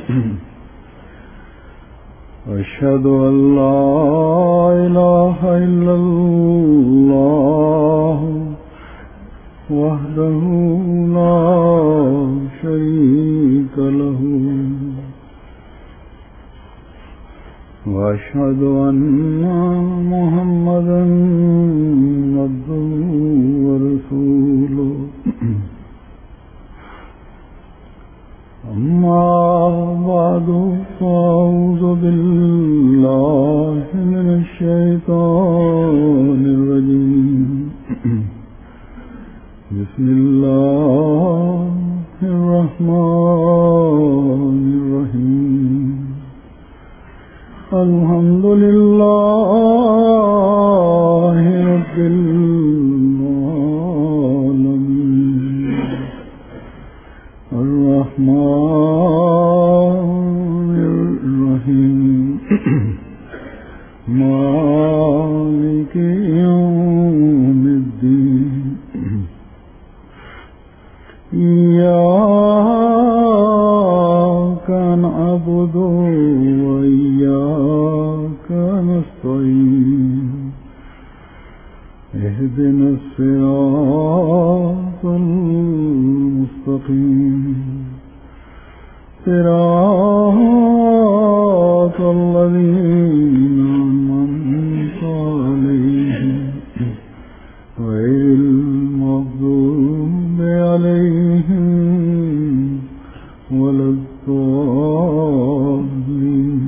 أشهد أن لا إله إلا الله وحده لا شريك له وأشهد أن محمدا عبده ورسوله أما بعد فأعوذ بالله من الشيطان الرجيم بسم الله الرحمن الرحيم الحمد لله رب العالمين الرحمن الرحيم مالك يوم الدين إياك نعبد وإياك نستعين اهدنا الصراط المستقيم صراط الذين أنعمت عليهم غير المغضوب عليهم ولا الضالين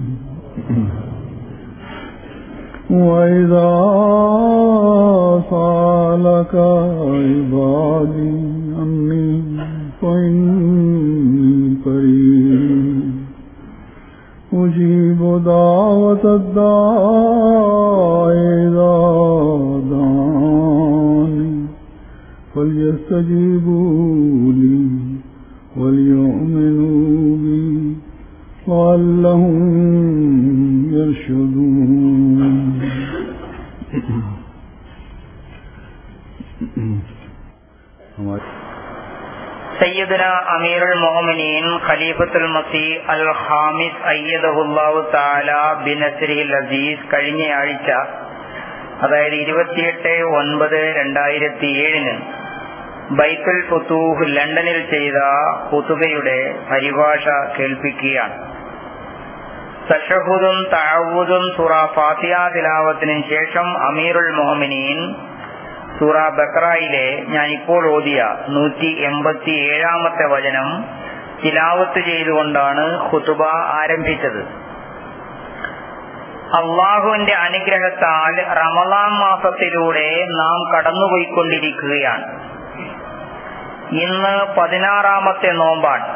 وإذا سألك عبادي عني فإني قريب أجيب دعوة الداع إذا دعاني فليستجيبوا لي وليؤمنوا بي لعلهم يرشدون സയ്യിദന അമീറുൽ മുഹമിനീൻ ഖലീഫത്തുൽ മസി അൽ ഹാമിദ് അയ്യദഹുല്ലാഹു താല ബിനസ്രിൽ അസീസ് കഴിഞ്ഞയാഴ്ച അതായത് ഇരുപത്തിയെട്ട് ഒൻപത് രണ്ടായിരത്തി ഏഴിന് ബൈത്തുൽ ഫുത്തൂഹ് ലണ്ടനിൽ ചെയ്ത കുതുബയുടെ പരിഭാഷ കേൾപ്പിക്കുകയാണ് തഷഹുദും തഴവുദും സൂറ ഫാത്തിയ തിലാവത്തിനു ശേഷം അമീറുൽ മുഹമിനീൻ സൂറ ബക്രായിലെ ഞാൻ ഇപ്പോൾ ഓതിയ നൂറ്റി എൺപത്തി ഏഴാമത്തെ വചനം തിലാവത്ത് ചെയ്തുകൊണ്ടാണ് ഖുതുബ ആരംഭിച്ചത് അള്ളാഹുവിന്റെ അനുഗ്രഹത്താൽ റമലാൻ മാസത്തിലൂടെ നാം കടന്നുപോയിക്കൊണ്ടിരിക്കുകയാണ് ഇന്ന് പതിനാറാമത്തെ നോമ്പാണ്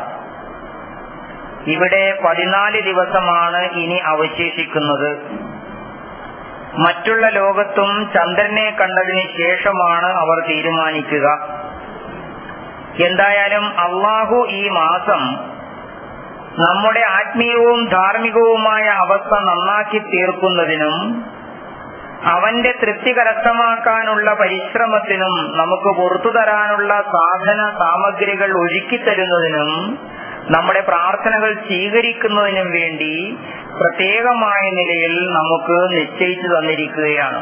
ഇവിടെ പതിനാല് ദിവസമാണ് ഇനി അവശേഷിക്കുന്നത് മറ്റുള്ള ലോകത്തും ചന്ദ്രനെ കണ്ടതിന് ശേഷമാണ് അവർ തീരുമാനിക്കുക എന്തായാലും അള്ളാഹു ഈ മാസം നമ്മുടെ ആത്മീയവും ധാർമ്മികവുമായ അവസ്ഥ നന്നാക്കി തീർക്കുന്നതിനും അവന്റെ തൃപ്തി കരസ്ഥമാക്കാനുള്ള പരിശ്രമത്തിനും നമുക്ക് പുറത്തു തരാനുള്ള സാധന സാമഗ്രികൾ ഒരുക്കി തരുന്നതിനും നമ്മുടെ പ്രാർത്ഥനകൾ സ്വീകരിക്കുന്നതിനും വേണ്ടി പ്രത്യേകമായ നിലയിൽ നമുക്ക് നിശ്ചയിച്ചു തന്നിരിക്കുകയാണ്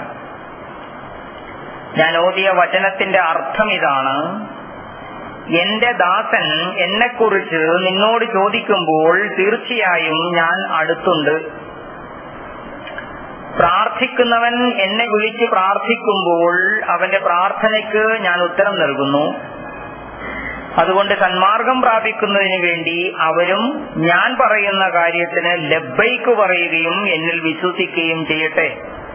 ഞാൻ ഓതിയ വചനത്തിന്റെ അർത്ഥം ഇതാണ് എന്റെ ദാസൻ എന്നെക്കുറിച്ച് നിന്നോട് ചോദിക്കുമ്പോൾ തീർച്ചയായും ഞാൻ അടുത്തുണ്ട് പ്രാർത്ഥിക്കുന്നവൻ എന്നെ വിളിച്ച് പ്രാർത്ഥിക്കുമ്പോൾ അവന്റെ പ്രാർത്ഥനയ്ക്ക് ഞാൻ ഉത്തരം നൽകുന്നു അതുകൊണ്ട് സന്മാർഗം പ്രാപിക്കുന്നതിന് വേണ്ടി അവരും ഞാൻ പറയുന്ന കാര്യത്തിന് ലബ്ബൈക്ക് പറയുകയും എന്നിൽ വിശ്വസിക്കുകയും ചെയ്യട്ടെ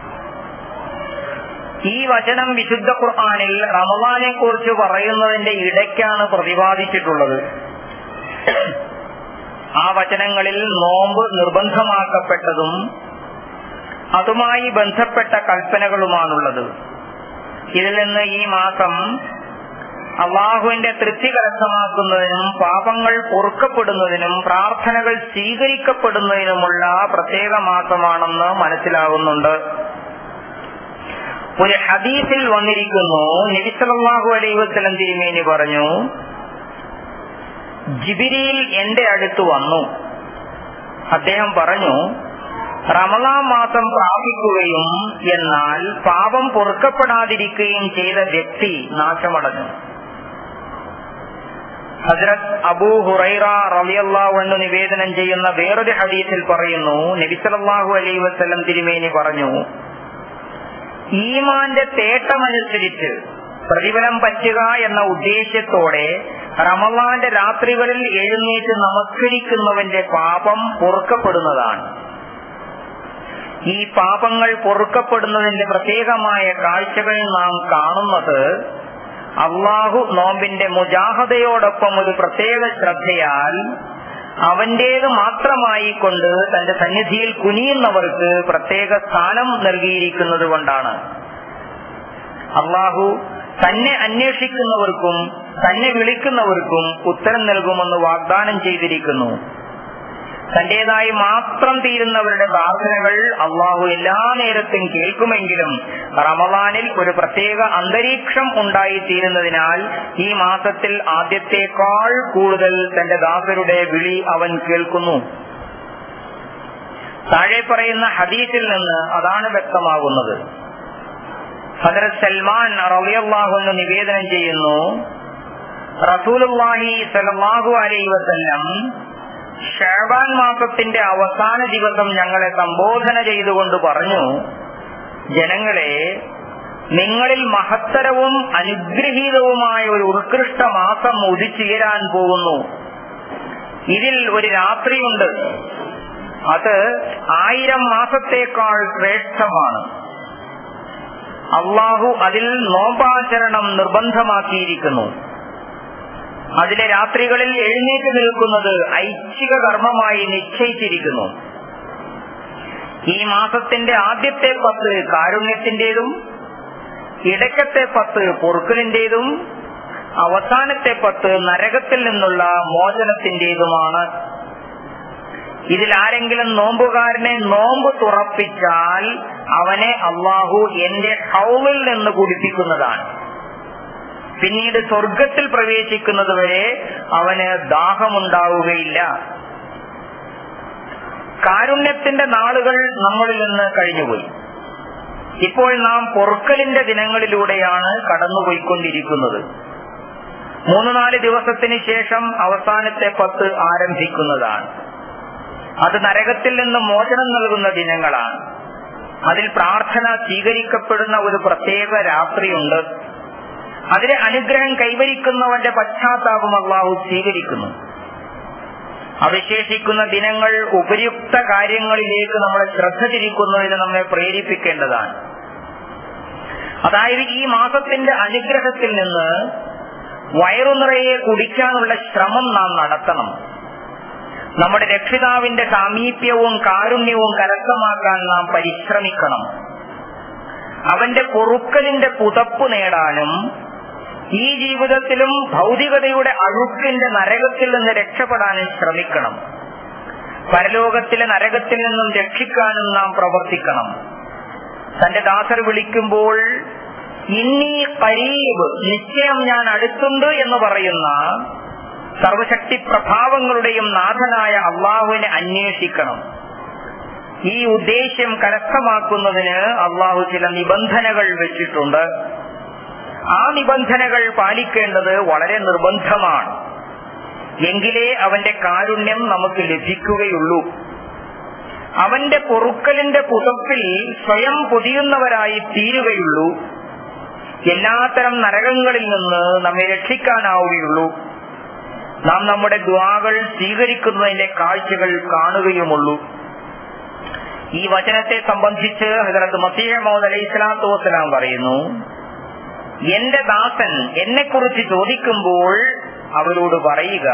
ഈ വചനം വിശുദ്ധ ഖുർആാനിൽ റമവാനെ കുറിച്ച് പറയുന്നതിന്റെ ഇടയ്ക്കാണ് പ്രതിപാദിച്ചിട്ടുള്ളത് ആ വചനങ്ങളിൽ നോമ്പ് നിർബന്ധമാക്കപ്പെട്ടതും അതുമായി ബന്ധപ്പെട്ട കൽപ്പനകളുമാണുള്ളത് ഇതിൽ നിന്ന് ഈ മാസം അള്ളാഹുവിന്റെ തൃപ്തി കരസ്ഥമാക്കുന്നതിനും പാപങ്ങൾ പൊറുക്കപ്പെടുന്നതിനും പ്രാർത്ഥനകൾ സ്വീകരിക്കപ്പെടുന്നതിനുമുള്ള പ്രത്യേക മാസമാണെന്ന് മനസ്സിലാകുന്നുണ്ട് ഒരു ഹദീസിൽ വന്നിരിക്കുന്നു നബിസലാഹു അലൈഹി വസ്ലം തിരുമേനി പറഞ്ഞു ജിബിരിയിൽ എന്റെ അടുത്ത് വന്നു അദ്ദേഹം പറഞ്ഞു റമലാൻ മാസം പ്രാപിക്കുകയും എന്നാൽ പാപം പൊറുക്കപ്പെടാതിരിക്കുകയും ചെയ്ത വ്യക്തി നാശമടഞ്ഞു ഹജ്രത് അബൂ ഹുറൈറ റളിയല്ലാഹു എന്ന് നിവേദനം ചെയ്യുന്ന വേറൊരു ഹദീസിൽ പറയുന്നു നബിസലല്ലാഹു അലൈ വസ്ലം തിരുമേനി പറഞ്ഞു ഈമാന്റെ തേട്ടമനുസരിച്ച് പ്രതിഫലം പറ്റുക എന്ന ഉദ്ദേശ്യത്തോടെ റമലാന്റെ രാത്രികളിൽ എഴുന്നേറ്റ് നമസ്കരിക്കുന്നവന്റെ പാപം പൊറുക്കപ്പെടുന്നതാണ് ഈ പാപങ്ങൾ പൊറുക്കപ്പെടുന്നതിന്റെ പ്രത്യേകമായ കാഴ്ചകൾ നാം കാണുന്നത് അള്ളാഹു നോമ്പിന്റെ മുജാഹതയോടൊപ്പം ഒരു പ്രത്യേക ശ്രദ്ധയാൽ അവന്റേത് മാത്രമായി കൊണ്ട് തന്റെ സന്നിധിയിൽ കുനിയുന്നവർക്ക് പ്രത്യേക സ്ഥാനം നൽകിയിരിക്കുന്നത് കൊണ്ടാണ് അള്ളാഹു തന്നെ അന്വേഷിക്കുന്നവർക്കും തന്നെ വിളിക്കുന്നവർക്കും ഉത്തരം നൽകുമെന്ന് വാഗ്ദാനം ചെയ്തിരിക്കുന്നു തന്റേതായി മാത്രം തീരുന്നവരുടെ പ്രാർത്ഥനകൾ അള്ളാഹു എല്ലാ നേരത്തും കേൾക്കുമെങ്കിലും റമദാനിൽ ഒരു പ്രത്യേക അന്തരീക്ഷം ഉണ്ടായിത്തീരുന്നതിനാൽ ഈ മാസത്തിൽ ആദ്യത്തേക്കാൾ കൂടുതൽ തന്റെ ദാസരുടെ വിളി അവൻ കേൾക്കുന്നു താഴെ പറയുന്ന ഹദീസിൽ നിന്ന് അതാണ് വ്യക്തമാകുന്നത് ഹദരത് സൽമാൻ റളിയല്ലാഹു എന്ന് നിവേദനം ചെയ്യുന്നു റസൂലുള്ളാഹി സല്ലല്ലാഹു അലൈഹി വസല്ലം ഷാബാൻ മാസത്തിന്റെ അവസാന ദിവസം ഞങ്ങളെ സംബോധന ചെയ്തുകൊണ്ട് പറഞ്ഞു ജനങ്ങളെ നിങ്ങളിൽ മഹത്തരവും അനുഗ്രഹീതവുമായ ഒരു ഉത്കൃഷ്ട മാസം ഉദിച്ചുയരാൻ പോകുന്നു ഇതിൽ ഒരു രാത്രിയുണ്ട് അത് ആയിരം മാസത്തേക്കാൾ ശ്രേഷ്ഠമാണ് അള്ളാഹു അതിൽ നോമ്പാചരണം നിർബന്ധമാക്കിയിരിക്കുന്നു അതിലെ രാത്രികളിൽ എഴുന്നേറ്റ് നിൽക്കുന്നത് ഐച്ഛിക കർമ്മമായി നിശ്ചയിച്ചിരിക്കുന്നു ഈ മാസത്തിന്റെ ആദ്യത്തെ പത്ത് കാരുണ്യത്തിന്റേതും ഇടയ്ക്കത്തെ പത്ത് പൊറുക്കലിന്റേതും അവസാനത്തെ പത്ത് നരകത്തിൽ നിന്നുള്ള മോചനത്തിന്റേതുമാണ് ഇതിൽ ആരെങ്കിലും നോമ്പുകാരനെ നോമ്പ് തുറപ്പിച്ചാൽ അവനെ അള്ളാഹു എന്റെ ഹൗമിൽ നിന്ന് കുടിപ്പിക്കുന്നതാണ് പിന്നീട് സ്വർഗത്തിൽ പ്രവേശിക്കുന്നതുവരെ അവന് ദാഹമുണ്ടാവുകയില്ല കാരുണ്യത്തിന്റെ നാളുകൾ നമ്മളിൽ നിന്ന് കഴിഞ്ഞുപോയി ഇപ്പോൾ നാം പൊറുക്കലിന്റെ ദിനങ്ങളിലൂടെയാണ് കടന്നുപോയിക്കൊണ്ടിരിക്കുന്നത് മൂന്ന് നാല് ദിവസത്തിന് ശേഷം അവസാനത്തെ പത്ത് ആരംഭിക്കുന്നതാണ് അത് നരകത്തിൽ നിന്ന് മോചനം നൽകുന്ന ദിനങ്ങളാണ് അതിൽ പ്രാർത്ഥന സ്വീകരിക്കപ്പെടുന്ന ഒരു പ്രത്യേക രാത്രിയുണ്ട് അതിലെ അനുഗ്രഹം കൈവരിക്കുന്നവന്റെ പശ്ചാത്താപം അള്ളാഹു സ്വീകരിക്കുന്നു അവശേഷിക്കുന്ന ദിനങ്ങൾ ഉപയുക്ത കാര്യങ്ങളിലേക്ക് നമ്മളെ ശ്രദ്ധ തിരിക്കുന്നതിന് നമ്മെ പ്രേരിപ്പിക്കേണ്ടതാണ് അതായത് ഈ മാസത്തിന്റെ അനുഗ്രഹത്തിൽ നിന്ന് വയറുനിറയെ കുടിക്കാനുള്ള ശ്രമം നാം നടത്തണം നമ്മുടെ രക്ഷിതാവിന്റെ സാമീപ്യവും കാരുണ്യവും കരസ്ഥമാക്കാൻ നാം പരിശ്രമിക്കണം അവന്റെ പൊറുക്കലിന്റെ പുതപ്പ് നേടാനും ഈ ജീവിതത്തിലും ഭൗതികതയുടെ അഴുക്കിന്റെ നരകത്തിൽ നിന്ന് രക്ഷപ്പെടാനും ശ്രമിക്കണം പരലോകത്തിലെ നരകത്തിൽ നിന്നും രക്ഷിക്കാനും നാം പ്രവർത്തിക്കണം തന്റെ ദാസർ വിളിക്കുമ്പോൾ ഇന്നീ കരീബ് നിശ്ചയം ഞാൻ അടുത്തുണ്ട് എന്ന് പറയുന്ന സർവശക്തി പ്രഭാവങ്ങളുടെയും നാഥനായ അള്ളാഹുവിനെ അന്വേഷിക്കണം ഈ ഉദ്ദേശ്യം കരസ്ഥമാക്കുന്നതിന് അള്ളാഹു ചില നിബന്ധനകൾ വെച്ചിട്ടുണ്ട് ആ നിബന്ധനകൾ പാലിക്കേണ്ടത് വളരെ നിർബന്ധമാണ് എങ്കിലേ അവന്റെ കാരുണ്യം നമുക്ക് ലഭിക്കുകയുള്ളൂ അവന്റെ പൊറുക്കലിന്റെ പുതപ്പിൽ സ്വയം പൊതിയുന്നവരായി തീരുകയുള്ളൂ എല്ലാത്തരം നരകങ്ങളിൽ നിന്ന് നമ്മെ രക്ഷിക്കാനാവുകയുള്ളൂ നാം നമ്മുടെ ദ്വാകൾ സ്വീകരിക്കുന്നതിന്റെ കാഴ്ചകൾ കാണുകയുമുള്ളൂ ഈ വചനത്തെ സംബന്ധിച്ച് ഹജറത്ത് മസീഹ മോദ് അലൈഹി സ്വലാത്തു വസ്സലാം പറയുന്നു എന്റെ ദാസൻ എന്നെക്കുറിച്ച് ചോദിക്കുമ്പോൾ അവരോട് പറയുക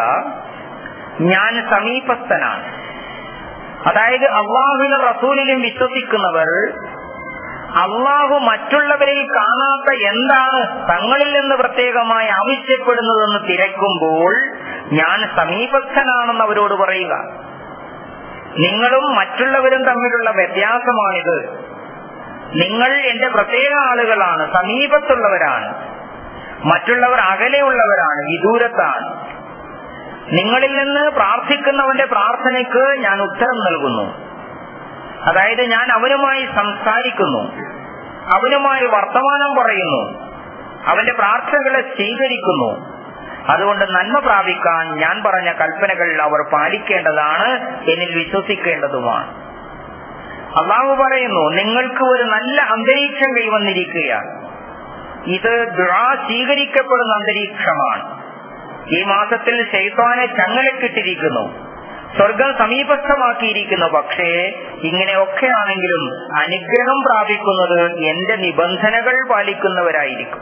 ഞാൻ സമീപസ്ഥനാണ് അതായത് അള്ളാഹുവിനും റസൂലിലും വിശ്വസിക്കുന്നവർ അള്ളാഹു മറ്റുള്ളവരിൽ കാണാത്ത എന്താണ് തങ്ങളിൽ നിന്ന് പ്രത്യേകമായി ആവശ്യപ്പെടുന്നതെന്ന് തിരക്കുമ്പോൾ ഞാൻ സമീപസ്ഥനാണെന്ന് അവരോട് പറയുക നിങ്ങളും മറ്റുള്ളവരും തമ്മിലുള്ള വ്യത്യാസമാണിത് നിങ്ങൾ എന്റെ പ്രത്യേക ആളുകളാണ് സമീപത്തുള്ളവരാണ് മറ്റുള്ളവർ അകലെയുള്ളവരാണ് വിദൂരത്താണ് നിങ്ങളിൽ നിന്ന് പ്രാർത്ഥിക്കുന്നവന്റെ പ്രാർത്ഥനയ്ക്ക് ഞാൻ ഉത്തരം നൽകുന്നു അതായത് ഞാൻ അവനുമായി സംസാരിക്കുന്നു അവനുമായി വർത്തമാനം പറയുന്നു അവന്റെ പ്രാർത്ഥനകളെ സ്വീകരിക്കുന്നു അതുകൊണ്ട് നന്മ പ്രാപിക്കാൻ ഞാൻ പറഞ്ഞ കൽപ്പനകൾ അവർ പാലിക്കേണ്ടതാണ് എന്നിൽ വിശ്വസിക്കേണ്ടതുമാണ് അള്ളാഹു പറയുന്നു നിങ്ങൾക്ക് ഒരു നല്ല അന്തരീക്ഷം കൈവന്നിരിക്കുകയാണ് ഇത് ദുആ സ്വീകരിക്കപ്പെടുന്ന അന്തരീക്ഷമാണ് ഈ മാസത്തിൽ ശൈത്താനെ ചങ്ങലക്കിട്ടിരിക്കുന്നു സ്വർഗം സമീപസ്ഥമാക്കിയിരിക്കുന്നു പക്ഷേ ഇങ്ങനെയൊക്കെ ആണെങ്കിലും അനുഗ്രഹം പ്രാപിക്കുന്നത് എന്റെ നിബന്ധനകൾ പാലിക്കുന്നവരായിരിക്കും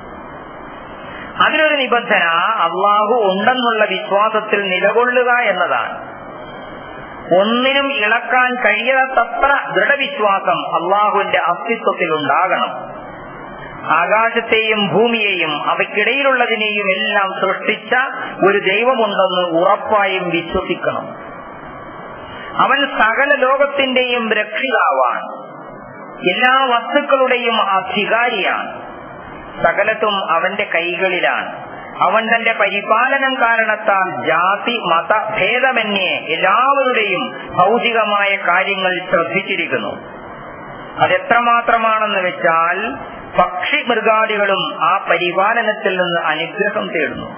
അതിനൊരു നിബന്ധന അള്ളാഹു ഉണ്ടെന്നുള്ള വിശ്വാസത്തിൽ നിലകൊള്ളുക എന്നതാണ് ഒന്നിനും ഇളക്കാൻ കഴിയാത്തത്ര ദൃഢവിശ്വാസം അള്ളാഹുവിന്റെ അസ്തിത്വത്തിൽ ഉണ്ടാകണം ആകാശത്തെയും ഭൂമിയെയും അവയ്ക്കിടയിലുള്ളതിനെയും എല്ലാം സൃഷ്ടിച്ച ഒരു ദൈവമുണ്ടെന്ന് ഉറപ്പായും വിശ്വസിക്കണം അവൻ സകല ലോകത്തിന്റെയും രക്ഷിതാവാണ് എല്ലാ വസ്തുക്കളുടെയും അധികാരിയാണ് സകലത്തും അവന്റെ കൈകളിലാണ് അവൻ തന്റെ പരിപാലനം കാരണത്താൽ ജാതി മത ഭേദമന്യേ എല്ലാവരുടെയും ഭൗതികമായ കാര്യങ്ങൾ ശ്രദ്ധിച്ചിരിക്കുന്നു അതെത്രമാത്രമാണെന്ന് വെച്ചാൽ പക്ഷി മൃഗാദികളും ആ പരിപാലനത്തിൽ നിന്ന് അനുഗ്രഹം തേടുന്നു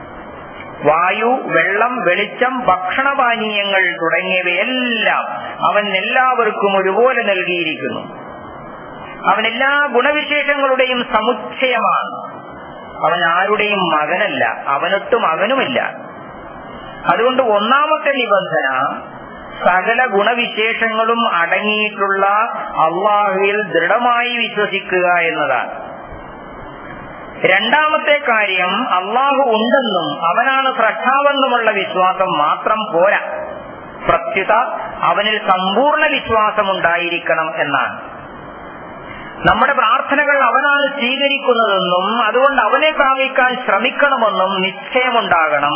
വായു വെള്ളം വെളിച്ചം ഭക്ഷണപാനീയങ്ങൾ തുടങ്ങിയവയെല്ലാം അവൻ എല്ലാവർക്കും ഒരുപോലെ നൽകിയിരിക്കുന്നു അവൻ എല്ലാ ഗുണവിശേഷങ്ങളുടെയും സമുച്ചയമാണ് അവൻ ആരുടെയും മകനല്ല അവനൊട്ട് മകനുമില്ല അതുകൊണ്ട് ഒന്നാമത്തെ നിബന്ധന സകല ഗുണവിശേഷങ്ങളും അടങ്ങിയിട്ടുള്ള അള്ളാഹുവിൽ ദൃഢമായി വിശ്വസിക്കുക എന്നതാണ് രണ്ടാമത്തെ കാര്യം അള്ളാഹു ഉണ്ടെന്നും അവനാണ് സ്രഷ്ടാവെന്നുമുള്ള വിശ്വാസം മാത്രം പോരാ പ്രത്യുത അവനിൽ സമ്പൂർണ്ണ വിശ്വാസമുണ്ടായിരിക്കണം എന്നാണ് നമ്മുടെ പ്രാർത്ഥനകൾ അവനാണ് സ്വീകരിക്കുന്നതെന്നും അതുകൊണ്ട് അവനെ പ്രാപിക്കാൻ ശ്രമിക്കണമെന്നും നിശ്ചയമുണ്ടാകണം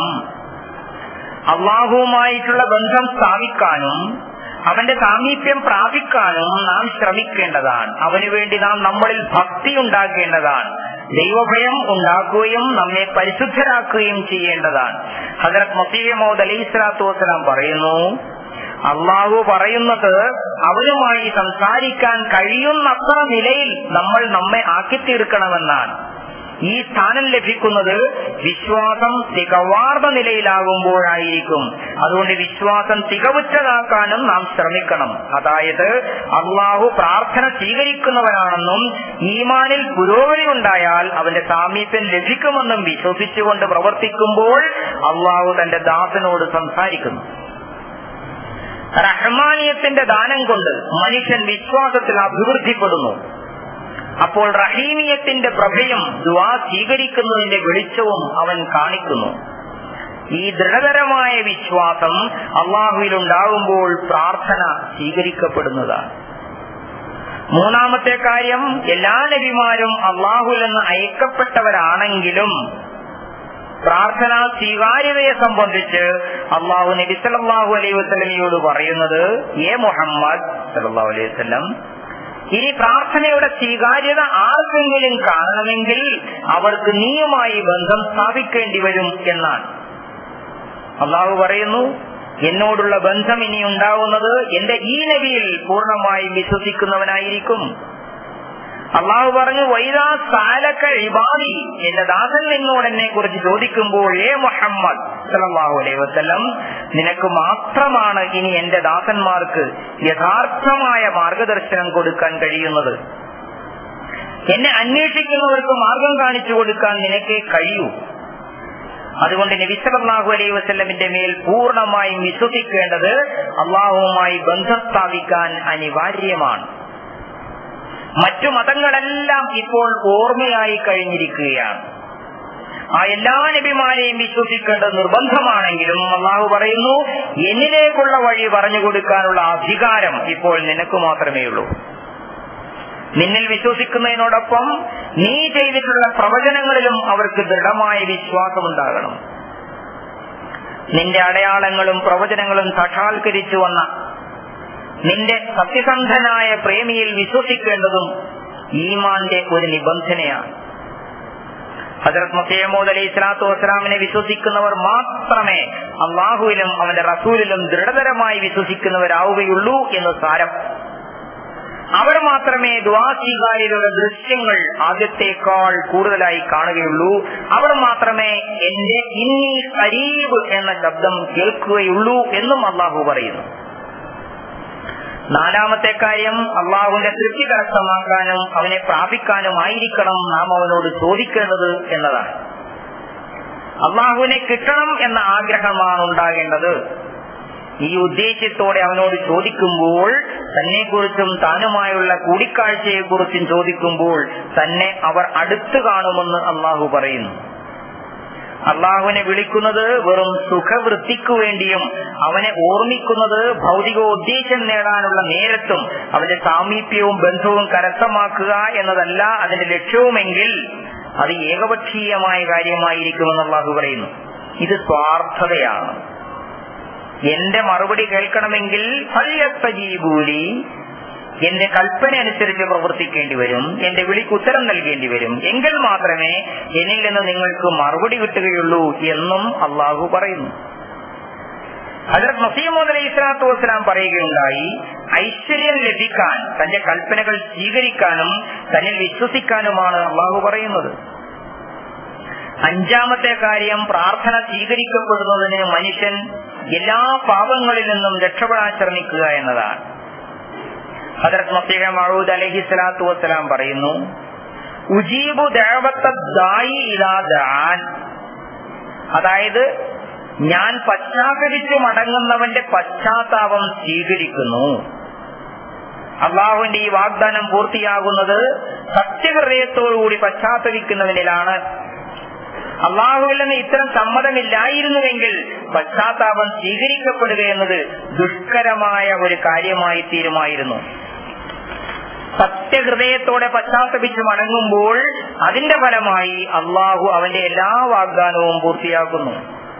അള്ളാഹുവുമായിട്ടുള്ള ബന്ധം സ്ഥാപിക്കാനും അവന്റെ സാമീപ്യം പ്രാപിക്കാനും നാം ശ്രമിക്കേണ്ടതാണ് അവനു വേണ്ടി നാം നമ്മളിൽ ഭക്തി ഉണ്ടാക്കേണ്ടതാണ് ദൈവഭയം ഉണ്ടാക്കുകയും നമ്മെ പരിശുദ്ധരാക്കുകയും ചെയ്യേണ്ടതാണ് ഹജറത് മസീമോദ് അലൈഹി സ്വലാത്തു വസ്സലാം പറയുന്നു അള്ളാഹു പറയുന്നത് അവനുമായി സംസാരിക്കാൻ കഴിയുന്നത്ര നിലയിൽ നമ്മൾ നമ്മെ ആക്കിത്തീർക്കണമെന്നാണ് ഈ സ്ഥാനം ലഭിക്കുന്നത് വിശ്വാസം തികവാർന്ന നിലയിലാകുമ്പോഴായിരിക്കും അതുകൊണ്ട് വിശ്വാസം തികവുറ്റതാക്കാനും നാം ശ്രമിക്കണം അതായത് അള്ളാഹു പ്രാർത്ഥന സ്വീകരിക്കുന്നവനാണെന്നും ഈമാനിൽ പുരോഗതി ഉണ്ടായാൽ അവന്റെ സാമീപ്യം ലഭിക്കുമെന്നും വിശ്വസിച്ചുകൊണ്ട് പ്രവർത്തിക്കുമ്പോൾ അള്ളാഹു തന്റെ ദാസനോട് സംസാരിക്കുന്നു റഹ്മാനിയത്തിന്റെ ദാനം കൊണ്ട് മനുഷ്യൻ വിശ്വാസത്തിൽ അഭിവൃദ്ധിപ്പെടുന്നു അപ്പോൾ റഹീമിയത്തിന്റെ പ്രഭയും ദുവാ സ്വീകരിക്കുന്നതിന്റെ വെളിച്ചവും അവൻ കാണിക്കുന്നു ഈ ദൃഢതരമായ വിശ്വാസം അള്ളാഹുവിലുണ്ടാകുമ്പോൾ പ്രാർത്ഥന സ്വീകരിക്കപ്പെടുന്നതാണ് മൂന്നാമത്തെ കാര്യം എല്ലാ നബിമാരും അള്ളാഹുൽ നിന്ന് അയക്കപ്പെട്ടവരാണെങ്കിലും പ്രാർത്ഥനാ സ്വീകാര്യതയെ സംബന്ധിച്ച് അള്ളാഹു നബി സല്ലാഹു അലൈഹി വസ്ലമിയോട് പറയുന്നത് എ മുഹമ്മദ് സല്ലാഹു അലൈഹി വസ്ലം ഇനി പ്രാർത്ഥനയുടെ സ്വീകാര്യത ആർക്കെങ്കിലും കാണണമെങ്കിൽ അവർക്ക് നീയുമായി ബന്ധം സ്ഥാപിക്കേണ്ടി വരും എന്നാണ് അള്ളാഹു പറയുന്നു എന്നോടുള്ള ബന്ധം ഇനി ഉണ്ടാവുന്നത് എന്റെ ഈ നബിയിൽ പൂർണ്ണമായും വിശ്വസിക്കുന്നവനായിരിക്കും അള്ളാഹു പറഞ്ഞു വൈദാ സാലക്ക ഇബാദി എന്റെ ദാസൻ നിന്നോട് എന്നെ കുറിച്ച് ചോദിക്കുമ്പോൾ ഏ മുഹമ്മദ് സല്ലല്ലാഹു അലൈഹി വസല്ലം നിനക്ക് മാത്രമാണ് ഇനി എന്റെ ദാസന്മാർക്ക് യഥാർത്ഥമായ മാർഗദർശനം കൊടുക്കാൻ കഴിയുന്നത് എന്നെ അന്വേഷിക്കുന്നവർക്ക് മാർഗം കാണിച്ചു കൊടുക്കാൻ നിനക്കേ കഴിയൂ അതുകൊണ്ട് നബി സല്ലല്ലാഹു അലൈഹി വസല്ലമിന്റെ മേൽ പൂർണ്ണമായും വിശ്വസിക്കേണ്ടത് അള്ളാഹുവുമായി ബന്ധം സ്ഥാപിക്കാൻ അനിവാര്യമാണ് മറ്റു മതങ്ങളെല്ലാം ഇപ്പോൾ ഓർമ്മയായി കഴിഞ്ഞിരിക്കുകയാണ് ആ എല്ലാ നബിമാരെയും വിശ്വസിക്കേണ്ടത് നിർബന്ധമാണെങ്കിലും അള്ളാഹു പറയുന്നു എന്നിലേക്കുള്ള വഴി പറഞ്ഞു കൊടുക്കാനുള്ള അധികാരം ഇപ്പോൾ നിനക്ക് മാത്രമേ ഉള്ളൂ നിന്നിൽ വിശ്വസിക്കുന്നതിനോടൊപ്പം നീ ചെയ്തിട്ടുള്ള പ്രവചനങ്ങളിലും അവർക്ക് ദൃഢമായ വിശ്വാസമുണ്ടാകണം നിന്റെ അടയാളങ്ങളും പ്രവചനങ്ങളും സാക്ഷാത്കരിച്ചു വന്ന നിന്റെ സത്യസന്ധനായ പ്രേമിയിൽ വിശ്വസിക്കേണ്ടതും ഈമാന്റെ ഒരു നിബന്ധനയാണ് ഹജറത് മസീമൂദ് അലൈഹി സ്വലാത്തു വസ്സലാമിനെ വിശ്വസിക്കുന്നവർ മാത്രമേ അള്ളാഹുവിലും അവന്റെ റസൂലിലും ദൃഢതരമായി വിശ്വസിക്കുന്നവരാവുകയുള്ളൂ എന്ന് സാരം അവർ മാത്രമേ ദ്വാസ്വീകാര്യരുടെ ദൃശ്യങ്ങൾ ആദ്യത്തേക്കാൾ കൂടുതലായി കാണുകയുള്ളൂ അവർ മാത്രമേ എന്റെ ഇന്നി കരീബ് എന്ന ശബ്ദം കേൾക്കുകയുള്ളൂ എന്നും അള്ളാഹു പറയുന്നു നാലാമത്തെ കാര്യം അള്ളാഹുവിന്റെ തൃപ്തി കരസ്ഥമാക്കാനും അവനെ പ്രാപിക്കാനുമായിരിക്കണം നാം അവനോട് ചോദിക്കേണ്ടത് എന്നതാണ് അള്ളാഹുവിനെ കിട്ടണം എന്ന ആഗ്രഹമാണ് ഉണ്ടാകേണ്ടത് ഈ ഉദ്ദേശ്യത്തോടെ അവനോട് ചോദിക്കുമ്പോൾ തന്നെക്കുറിച്ചും താനുമായുള്ള കൂടിക്കാഴ്ചയെക്കുറിച്ചും ചോദിക്കുമ്പോൾ തന്നെ അവർ അടുത്തു കാണുമെന്ന് അള്ളാഹു പറയുന്നു അള്ളാഹുവിനെ വിളിക്കുന്നത് വെറും സുഖവൃത്തിക്കു വേണ്ടിയും അവനെ ഓർമ്മിക്കുന്നത് ഭൗതികോദ്ദേശം നേടാനുള്ള നേരത്തും അവന്റെ സാമീപ്യവും ബന്ധവും കരസ്ഥമാക്കുക എന്നതല്ല അതിന്റെ ലക്ഷ്യവുമെങ്കിൽ അത് ഏകപക്ഷീയമായ കാര്യമായിരിക്കുമെന്ന് അള്ളാഹു പറയുന്നു ഇത് സ്വാർത്ഥതയാണ് എന്റെ മറുപടി കേൾക്കണമെങ്കിൽ ഫല്യസ്തജീബൂലി എന്റെ കൽപ്പന അനുസരിച്ച് പ്രവർത്തിക്കേണ്ടി വരും എന്റെ വിളിക്ക് ഉത്തരം നൽകേണ്ടി വരും എങ്കിൽ മാത്രമേ എന്നിൽ നിന്ന് നിങ്ങൾക്ക് മറുപടി കിട്ടുകയുള്ളൂ എന്നും അള്ളാഹു പറയുന്നു ഹജറത് മസീമോദ് അലൈഹി സ്വലാത്തു വസ്സലാം പറയുകയുണ്ടായി ഐശ്വര്യം ലഭിക്കാൻ തന്റെ കൽപ്പനകൾ സ്വീകരിക്കാനും തന്നിൽ വിശ്വസിക്കാനുമാണ് അള്ളാഹു പറയുന്നത് അഞ്ചാമത്തെ കാര്യം പ്രാർത്ഥന സ്വീകരിക്കപ്പെടുന്നതിന് മനുഷ്യൻ എല്ലാ പാപങ്ങളിൽ നിന്നും രക്ഷപ്പെടാൻ ശ്രമിക്കുക എന്നതാണ് ഹജറത് മസീഹ മഴൂദ് അലഹി സ്വലാത്തു വസ്സലാം പറയുന്നു ഉജീബു ദേവത്തായി ഇതാ ദാൻ അതായത് ഞാൻ പശ്ചാത്തലിച്ച് മടങ്ങുന്നവന്റെ പശ്ചാത്താപം സ്വീകരിക്കുന്നു അള്ളാഹുവിന്റെ ഈ വാഗ്ദാനം പൂർത്തിയാകുന്നത് സത്യഹൃദയത്തോടുകൂടി പശ്ചാത്തലിക്കുന്നതിലാണ് അള്ളാഹുവിൽ നിന്ന് ഇത്തരം സമ്മതമില്ലായിരുന്നുവെങ്കിൽ പശ്ചാത്താപം സ്വീകരിക്കപ്പെടുക എന്നത് ദുഷ്കരമായ ഒരു കാര്യമായി തീരുമായിരുന്നു സത്യഹൃദയത്തോടെ പശ്ചാത്തപിച്ച് മടങ്ങുമ്പോൾ അതിന്റെ ഫലമായി അള്ളാഹു അവന്റെ എല്ലാ വാഗ്ദാനവും പൂർത്തിയാക്കുന്നു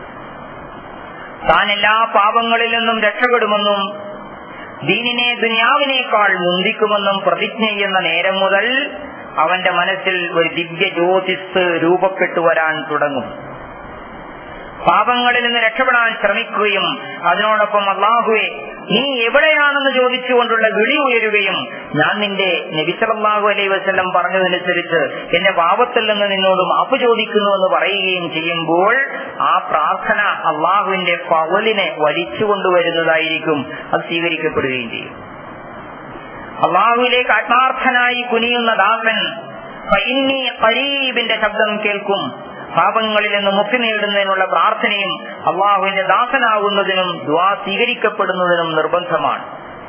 താൻ എല്ലാ പാപങ്ങളിൽ നിന്നും രക്ഷപ്പെടുമെന്നും ദീനിനെ ദുനിയാവിനേക്കാൾ മുന്തിക്കുമെന്നും പ്രതിജ്ഞ ചെയ്യുന്ന നേരം മുതൽ അവന്റെ മനസ്സിൽ ഒരു ദിവ്യ ജ്യോതിസ് രൂപപ്പെട്ടു വരാൻ തുടങ്ങും പാപങ്ങളിൽ നിന്ന് രക്ഷപ്പെടാൻ ശ്രമിക്കുകയും അതിനോടൊപ്പം അള്ളാഹുവെ നീ എവിടെയാണെന്ന് ചോദിച്ചുകൊണ്ടുള്ള വിളി ഉയരുകയും ഞാൻ നിന്റെ നബിസലല്ലാഹു അലൈ വസ്ലം പറഞ്ഞതനുസരിച്ച് എന്റെ പാപത്തിൽ നിന്ന് നിന്നോട് മാപ്പ് ചോദിക്കുന്നുവെന്ന് പറയുകയും ചെയ്യുമ്പോൾ ആ പ്രാർത്ഥന അള്ളാഹുവിന്റെ പവലിനെ വലിച്ചു കൊണ്ടുവരുന്നതായിരിക്കും അത് സ്വീകരിക്കപ്പെടുകയും ചെയ്യും അള്ളാഹുവിലേക്ക് ആത്മാർത്ഥനായി കുനിയുന്ന ദാസൻ ഫൈന്നി കരീബിന്റെ ശബ്ദം കേൾക്കും പാപങ്ങളിൽ നിന്ന് മുക്തി നേടുന്നതിനുള്ള പ്രാർത്ഥനയും അള്ളാഹുവിന്റെ ദാസനാകുന്നതിനും ദ്വാ സ്വീകരിക്കപ്പെടുന്നതിനും നിർബന്ധമാണ്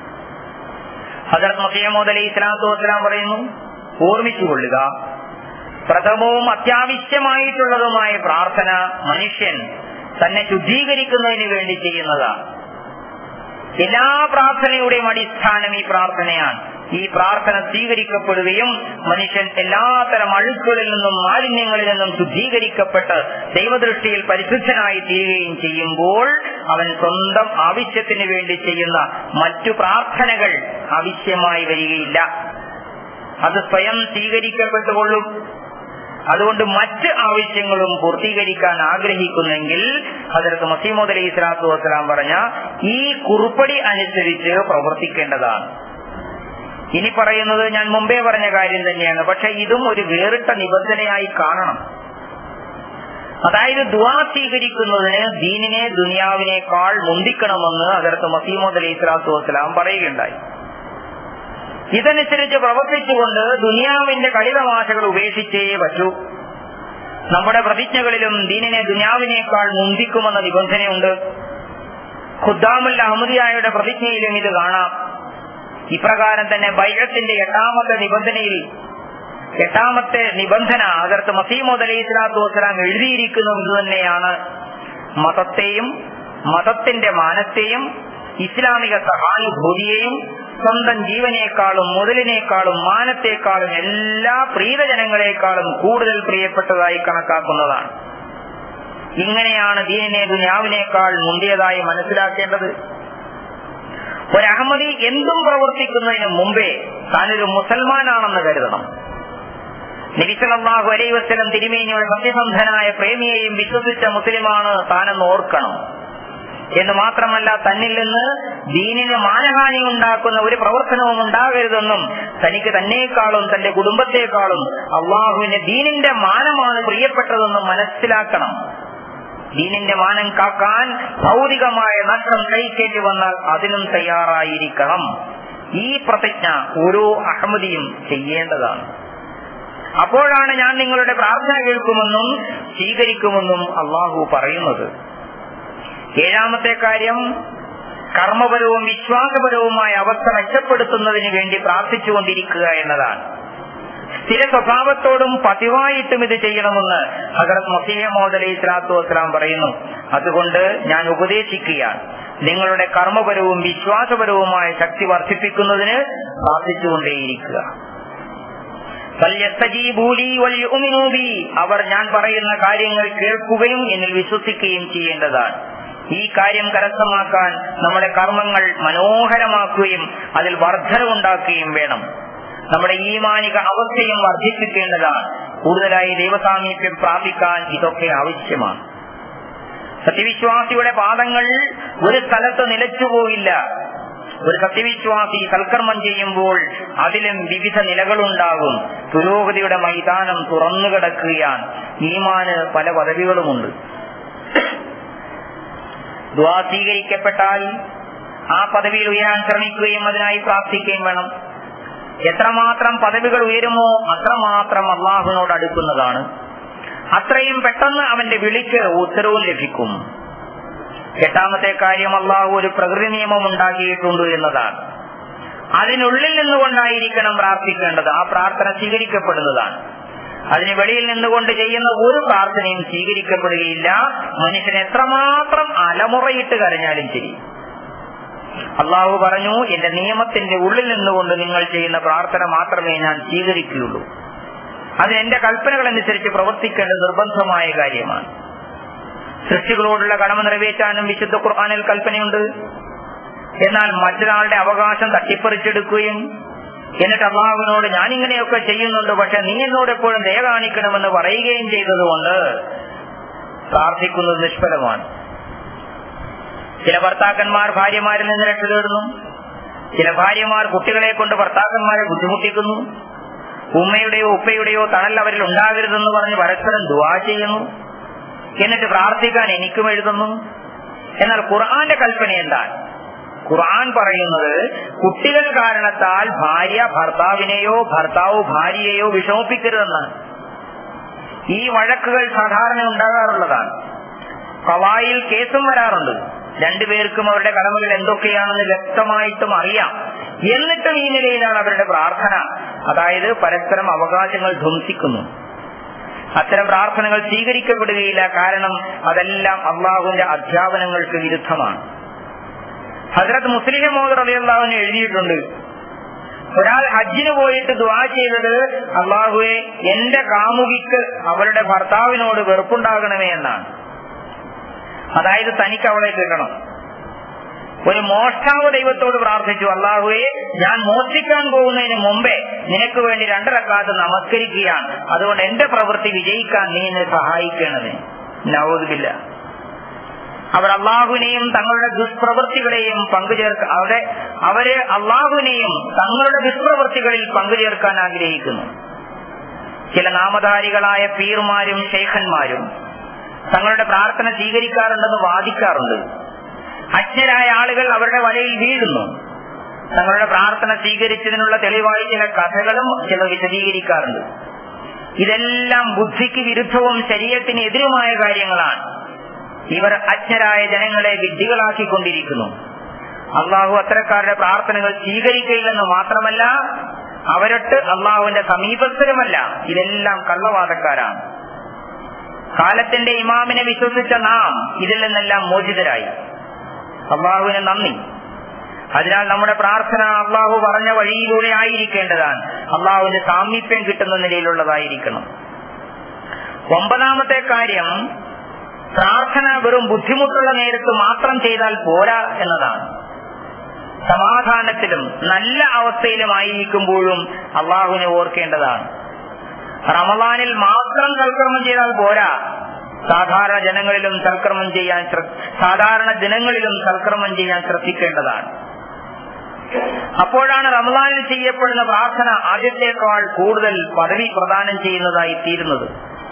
ഹജറത് മസീമോദ് അലൈഹി സ്വലാത്തു വസ്സലാം പറയുന്നു ഓർമ്മിച്ചുകൊള്ളുക പ്രഥമവും അത്യാവശ്യമായിട്ടുള്ളതുമായ പ്രാർത്ഥന മനുഷ്യൻ തന്നെ ശുദ്ധീകരിക്കുന്നതിന് വേണ്ടി ചെയ്യുന്നതാണ് എല്ലാ പ്രാർത്ഥനയുടെയും അടിസ്ഥാനം ഈ പ്രാർത്ഥനയാണ് ഈ പ്രാർത്ഥന സ്വീകരിക്കപ്പെടുകയും മനുഷ്യൻ എല്ലാത്തരം അഴുക്കുകളിൽ നിന്നും മാലിന്യങ്ങളിൽ നിന്നും ശുദ്ധീകരിക്കപ്പെട്ട് ദൈവദൃഷ്ടിയിൽ പരിശുദ്ധനായി തീരുകയും ചെയ്യുമ്പോൾ അവൻ സ്വന്തം ആവശ്യത്തിന് വേണ്ടി ചെയ്യുന്ന മറ്റു പ്രാർത്ഥനകൾ ആവശ്യമായി വരികയില്ല അത് സ്വയം സ്വീകരിക്കപ്പെട്ടുകൊള്ളും അതുകൊണ്ട് മറ്റ് ആവശ്യങ്ങളും പൂർത്തീകരിക്കാൻ ആഗ്രഹിക്കുന്നെങ്കിൽ ഹജറത്ത് മസീമോദ് അലൈഹി സ്വലാത്തു വസ്സലാം പറഞ്ഞ ഈ കുറുപ്പടി അനുസരിച്ച് പ്രവർത്തിക്കേണ്ടതാണ് ഇനി പറയുന്നത് ഞാൻ മുമ്പേ പറഞ്ഞ കാര്യം തന്നെയാണ് പക്ഷെ ഇതും ഒരു വേറിട്ട നിബന്ധനയായി കാണണം അതായത് ദുവാ സ്വീകരിക്കുന്നതിന് ദീനിനെ ദുനിയാവിനേക്കാൾ മുന്തിക്കണമെന്ന് അതിർത്ത് മസീമോദ് അലൈഹി സ്വലാത്തു വസ്സലാം പറയുകയുണ്ടായി ഇതനുസരിച്ച് പ്രവർത്തിച്ചുകൊണ്ട് ദുനിയാവിന്റെ കളിതമാശകൾ ഉപേക്ഷിച്ചേ പറ്റൂ നമ്മുടെ പ്രതിജ്ഞകളിലും ദീനിനെ ദുനിയാവിനേക്കാൾ മുന്തിക്കുമെന്ന നിബന്ധനയുണ്ട് ഖുദ്ദാമുൽ അഹമ്മദിയായുടെ പ്രതിജ്ഞയിലും ഇത് കാണാം ഇപ്രകാരം തന്നെ ബൈഴത്തിന്റെ എട്ടാമത്തെ നിബന്ധനയിൽ എട്ടാമത്തെ നിബന്ധന അതിർത്ത് മസീമോദ് അലൈഹി സ്വലാത്തു വസ്സലാം എഴുതിയിരിക്കുന്നത് തന്നെയാണ് മതത്തെയും മതത്തിന്റെ മാനത്തെയും ഇസ്ലാമിക സഹാനുഭൂതിയെയും സ്വന്തം ജീവനേക്കാളും മുതലിനേക്കാളും മാനത്തെക്കാളും എല്ലാ പ്രീതജനങ്ങളെക്കാളും കൂടുതൽ പ്രിയപ്പെട്ടതായി കണക്കാക്കുന്നതാണ് ഇങ്ങനെയാണ് ദീനിനെ ദുനിയാവിനേക്കാൾ മുന്തിയതായി മനസ്സിലാക്കേണ്ടത് ഒരു അഹമ്മദി എന്തും പ്രവർത്തിക്കുന്നതിന് മുമ്പേ താനൊരു മുസൽമാനാണെന്ന് കരുതണം നബിസലാഹു അലൈ വസ്ലം തിരുമേനിയുടെ സത്യസന്ധനായ പ്രേമിയെയും വിശ്വസിച്ച മുസ്ലിമാണ് താനെന്ന് ഓർക്കണം എന്ന് മാത്രമല്ല തന്നിൽ നിന്ന് ദീനിന് മാനഹാനി ഉണ്ടാക്കുന്ന ഒരു പ്രവർത്തനവും ഉണ്ടാകരുതെന്നും തനിക്ക് തന്നേക്കാളും തന്റെ കുടുംബത്തെക്കാളും അള്ളാഹുവിന്റെ ദീനിന്റെ മാനമാണ് പ്രിയപ്പെട്ടതെന്നും മനസ്സിലാക്കണം ദീനിന്റെ മാനം കാക്കാൻ ഭൗതികമായ നഷ്ടം കഴിക്കേണ്ടി വന്നാൽ അതിനും തയ്യാറായിരിക്കണം ഈ പ്രതിജ്ഞ ഓരോ അഹമ്മദിയും ചെയ്യേണ്ടതാണ് അപ്പോഴാണ് ഞാൻ നിങ്ങളുടെ പ്രാർത്ഥന കേൾക്കുമെന്നും സ്വീകരിക്കുമെന്നും അള്ളാഹു പറയുന്നത് ഏഴാമത്തെ കാര്യം കർമ്മപരവും വിശ്വാസപരവുമായ അവസ്ഥ മെച്ചപ്പെടുത്തുന്നതിന് വേണ്ടി പ്രാർത്ഥിച്ചുകൊണ്ടിരിക്കുക എന്നതാണ് സ്ഥിര സ്വഭാവത്തോടും പതിവായിട്ടും ഇത് ചെയ്യണമെന്ന് ഹജറത് മസീഹമോദ് അലൈഹി സ്വലാത്തു വസ്സലാം പറയുന്നു അതുകൊണ്ട് ഞാൻ ഉപദേശിക്കുകയാണ് നിങ്ങളുടെ കർമ്മപരവും വിശ്വാസപരവുമായ ശക്തി വർദ്ധിപ്പിക്കുന്നതിന് പ്രാർത്ഥിച്ചുകൊണ്ടേയിരിക്കുക അവർ ഞാൻ പറയുന്ന കാര്യങ്ങൾ കേൾക്കുകയും എന്നിൽ വിശ്വസിക്കുകയും ചെയ്യേണ്ടതാണ് ഈ കാര്യം കരസ്ഥമാക്കാൻ നമ്മുടെ കർമ്മങ്ങൾ മനോഹരമാക്കുകയും അതിൽ വർധനവുണ്ടാക്കുകയും വേണം നമ്മുടെ ഈമാനിക അവസ്ഥയും വർദ്ധിപ്പിക്കേണ്ടതാണ് കൂടുതലായി ദൈവസാമീപ്യം പ്രാപിക്കാൻ ഇതൊക്കെ ആവശ്യമാണ് സത്യവിശ്വാസിയുടെ പാദങ്ങൾ ഒരു സ്ഥലത്ത് നിലച്ചുപോയില്ല ഒരു സത്യവിശ്വാസി സൽക്കർമ്മം ചെയ്യുമ്പോൾ അതിലും വിവിധ നിലകളുണ്ടാകും പുരോഗതിയുടെ മൈതാനം തുറന്നു കിടക്കുകയാണ് ഈമാന് പല പദവികളുമുണ്ട് ദ്വാ സ്വീകരിക്കപ്പെട്ടാൽ ആ പദവിയിൽ ഉയരാൻ ശ്രമിക്കുകയും അതിനായി പ്രാർത്ഥിക്കുകയും വേണം എത്രമാത്രം പദവികൾ ഉയരുമോ അത്രമാത്രം അള്ളാഹുവിനോട് അടുക്കുന്നതാണ് അത്രയും പെട്ടെന്ന് അവന്റെ വിളിക്ക് ഉത്തരവും ലഭിക്കും എട്ടാമത്തെ കാര്യം അള്ളാഹു ഒരു പ്രകൃതി നിയമം ഉണ്ടാക്കിയിട്ടുണ്ട് എന്നതാണ് അതിനുള്ളിൽ നിന്നുകൊണ്ടായിരിക്കണം പ്രാർത്ഥിക്കേണ്ടത് ആ പ്രാർത്ഥന സ്വീകരിക്കപ്പെടുന്നതാണ് അതിന് വെളിയിൽ നിന്നുകൊണ്ട് ചെയ്യുന്ന ഒരു പ്രാർത്ഥനയും സ്വീകരിക്കപ്പെടുകയില്ല മനുഷ്യൻ എത്രമാത്രം അലമുറയിട്ട് കരഞ്ഞാലും ശരി അള്ളാഹു പറഞ്ഞു എന്റെ നിയമത്തിന്റെ ഉള്ളിൽ നിന്നുകൊണ്ട് നിങ്ങൾ ചെയ്യുന്ന പ്രാർത്ഥന മാത്രമേ ഞാൻ സ്വീകരിക്കുകയുള്ളൂ അത് എന്റെ കൽപ്പനകൾ അനുസരിച്ച് പ്രവർത്തിക്കേണ്ട നിർബന്ധമായ കാര്യമാണ് സൃഷ്ടികളോടുള്ള കടമ നിറവേറ്റാനും വിശുദ്ധ ഖുർആാനിൽ കൽപ്പനയുണ്ട് എന്നാൽ മറ്റൊരാളുടെ അവകാശം തട്ടിപ്പറിച്ചെടുക്കുകയും എന്നിട്ട് അള്ളാഹുവിനോട് ഞാൻ ഇങ്ങനെയൊക്കെ ചെയ്യുന്നുണ്ട് പക്ഷെ നീ എന്നോട് എപ്പോഴും ദയ കാണിക്കണമെന്ന് പറയുകയും ചെയ്തതുകൊണ്ട് പ്രാർത്ഥിക്കുന്നത് നിഷ്ഫലമാണ് ചില ഭർത്താക്കന്മാർ ഭാര്യമാരിൽ നിന്ന് രക്ഷ തേടുന്നു ചില ഭാര്യമാർ കുട്ടികളെ കൊണ്ട് ഭർത്താക്കന്മാരെ ബുദ്ധിമുട്ടിക്കുന്നു ഉമ്മയുടെയോ ഉപ്പയുടെയോ തണൽ അവരിൽ ഉണ്ടാകരുതെന്ന് പറഞ്ഞ് പരസ്പരം ദുവാ ചെയ്യുന്നു എന്നിട്ട് പ്രാർത്ഥിക്കാൻ എനിക്കും എഴുതുന്നു എന്നാൽ ഖുർആന്റെ കൽപ്പന എന്താണ് ഖുർആൻ പറയുന്നത് കുട്ടികൾ കാരണത്താൽ ഭാര്യ ഭർത്താവിനെയോ ഭർത്താവ് ഭാര്യയെയോ വിഷമിപ്പിക്കരുതെന്നാണ് ഈ വഴക്കുകൾ സാധാരണ ഉണ്ടാകാറുള്ളതാണ് കവായിൽ കേസും വരാറുണ്ട് രണ്ടുപേർക്കും അവരുടെ കടമകൾ എന്തൊക്കെയാണെന്ന് വ്യക്തമായിട്ടും അറിയാം എന്നിട്ടും ഈ നിലയിലാണ് അവരുടെ പ്രാർത്ഥന അതായത് പരസ്പരം അവകാശങ്ങൾ ധ്വംസിക്കുന്നു അത്തരം പ്രാർത്ഥനകൾ സ്വീകരിക്കപ്പെടുകയില്ല കാരണം അതെല്ലാം അള്ളാഹുവിന്റെ അധ്യാപനങ്ങൾക്ക് വിരുദ്ധമാണ് ഹജറത്ത് മുസ്ലിം മോദർ അലിയല്ലാവിന് എഴുതിയിട്ടുണ്ട് ഒരാൾ ഹജ്ജിന് പോയിട്ട് ദ്വാ ചെയ്തത് അള്ളാഹുവെ എന്റെ കാമുകിക്ക് അവരുടെ ഭർത്താവിനോട് വെറുപ്പുണ്ടാകണമേ എന്നാണ് അതായത് തനിക്ക് അവളെ കിട്ടണം ഒരു മോഷ്ടാവ് ദൈവത്തോട് പ്രാർത്ഥിച്ചു അള്ളാഹുവെ ഞാൻ മോഷ്ടിക്കാൻ പോകുന്നതിന് മുമ്പേ നിനക്ക് വേണ്ടി രണ്ടരക്കാലത്ത് നമസ്കരിക്കുകയാണ് അതുകൊണ്ട് എന്റെ പ്രവൃത്തി വിജയിക്കാൻ നീ എന്നെ സഹായിക്കണമേ നവോദില്ല അവർ അള്ളാഹുവിനെയും തങ്ങളുടെ ദുഷ്പ്രവൃത്തികളെയും പങ്കുചേർക്ക അവിടെ അവര് അള്ളാഹുവിനെയും തങ്ങളുടെ ദുഷ്പ്രവൃത്തികളിൽ പങ്കുചേർക്കാൻ ആഗ്രഹിക്കുന്നു ചില നാമധാരികളായ പീർമാരും ഷെയ്ഖന്മാരും തങ്ങളുടെ പ്രാർത്ഥന സ്വീകരിക്കാറുണ്ടെന്ന് വാദിക്കാറുണ്ട് അജ്ഞരായ ആളുകൾ അവരുടെ വലയിൽ വീഴുന്നു തങ്ങളുടെ പ്രാർത്ഥന സ്വീകരിച്ചതിനുള്ള തെളിവായി ചില കഥകളും ചിലർ വിശദീകരിക്കാറുണ്ട് ഇതെല്ലാം ബുദ്ധിക്ക് വിരുദ്ധവും ശരീരത്തിന് എതിരുമായ കാര്യങ്ങളാണ് ഇവർ അജ്ഞരായ ജനങ്ങളെ വിഡ്ഢികളാക്കിക്കൊണ്ടിരിക്കുന്നു അള്ളാഹു അത്തരക്കാരുടെ പ്രാർത്ഥനകൾ സ്വീകരിക്കയില്ലെന്ന് മാത്രമല്ല അവരൊട്ട് അള്ളാഹുവിന്റെ സമീപസ്ഥരുമല്ല ഇതെല്ലാം കള്ളവാദക്കാരാണ് കാലത്തിന്റെ ഇമാമിനെ വിശ്വസിച്ച നാം ഇതിൽ നിന്നെല്ലാം മോചിതരായി അള്ളാഹുവിന് നന്ദി അതിനാൽ നമ്മുടെ പ്രാർത്ഥന അള്ളാഹു പറഞ്ഞ വഴിയിലൂടെ ആയിരിക്കേണ്ടതാണ് അള്ളാഹുവിന്റെ സാമീപ്യം കിട്ടുന്ന നിലയിലുള്ളതായിരിക്കണം ഒമ്പതാമത്തെ കാര്യം പ്രാർത്ഥന വെറും ബുദ്ധിമുട്ടുള്ള നേരത്ത് മാത്രം ചെയ്താൽ പോരാ എന്നതാണ് സമാധാനത്തിലും നല്ല അവസ്ഥയിലുമായിരിക്കുമ്പോഴും അള്ളാഹുവിനെ ഓർക്കേണ്ടതാണ് റമദാനിൽ മാത്രം സൽക്കർമ്മം ചെയ്താൽ പോരാ സാധാരണ ജനങ്ങളിലും സൽക്കർമ്മം ചെയ്യാൻ ശ്ര- സാധാരണ ദിനങ്ങളിലും സൽക്കർമ്മം ചെയ്യാൻ ശ്രദ്ധിക്കേണ്ടതാണ് അപ്പോഴാണ് റമദാനിൽ ചെയ്യപ്പെടുന്ന പ്രാർത്ഥന ആദ്യത്തേക്കാൾ കൂടുതൽ പദവി പ്രദാനം ചെയ്യുന്നതായി തീരുന്നത്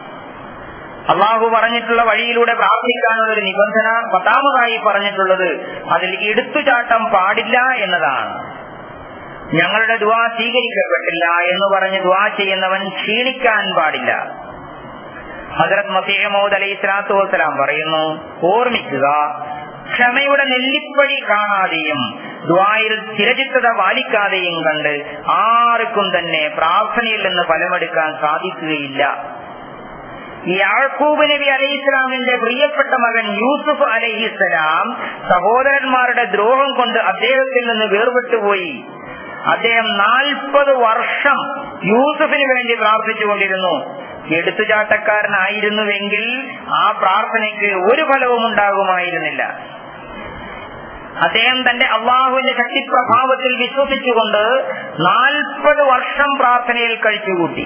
അള്ളാഹു പറഞ്ഞിട്ടുള്ള വഴിയിലൂടെ പ്രാർത്ഥിക്കാനുള്ള ഒരു നിബന്ധന പത്താമതായി പറഞ്ഞിട്ടുള്ളത് അതിൽ എടുത്തുചാട്ടം പാടില്ല എന്നതാണ് ഞങ്ങളുടെ ദുവാ സ്വീകരിക്കപ്പെട്ടില്ല എന്ന് പറഞ്ഞ് ദുവാ ചെയ്യുന്നവൻ ക്ഷീണിക്കാൻ പാടില്ല ഹജറത് മസീഹമോദ് അലൈഹി സ്വലാത്തു വസ്സലാം പറയുന്നു ഓർമ്മിക്കുക ക്ഷമയുടെ നെല്ലിപ്പഴി കാണാതെയും ദ്വായിൽ സ്ഥിരചിത്തത പാലിക്കാതെയും കണ്ട് ആർക്കും തന്നെ പ്രാർത്ഥനയിൽ നിന്ന് ഫലമെടുക്കാൻ സാധിക്കുകയില്ല യാഴക്കൂബ് നബി അലൈഹി ഇസ്ലാമിന്റെ പ്രിയപ്പെട്ട മകൻ യൂസുഫ് അലൈഹി ഇസ്ലാം സഹോദരന്മാരുടെ ദ്രോഹം കൊണ്ട് അദ്ദേഹത്തിൽ നിന്ന് വേർപെട്ടുപോയി അദ്ദേഹം നാൽപ്പത് വർഷം യൂസുഫിന് വേണ്ടി പ്രാർത്ഥിച്ചുകൊണ്ടിരുന്നു എടുത്തുചാട്ടക്കാരനായിരുന്നുവെങ്കിൽ ആ പ്രാർത്ഥനയ്ക്ക് ഒരു ഫലവും ഉണ്ടാകുമായിരുന്നില്ല അദ്ദേഹം തന്റെ അള്ളാഹുവിന്റെ ശക്തിപ്രഭാവത്തിൽ വിശ്വസിച്ചുകൊണ്ട് നാൽപ്പത് വർഷം പ്രാർത്ഥനയിൽ കഴിച്ചുകൂട്ടി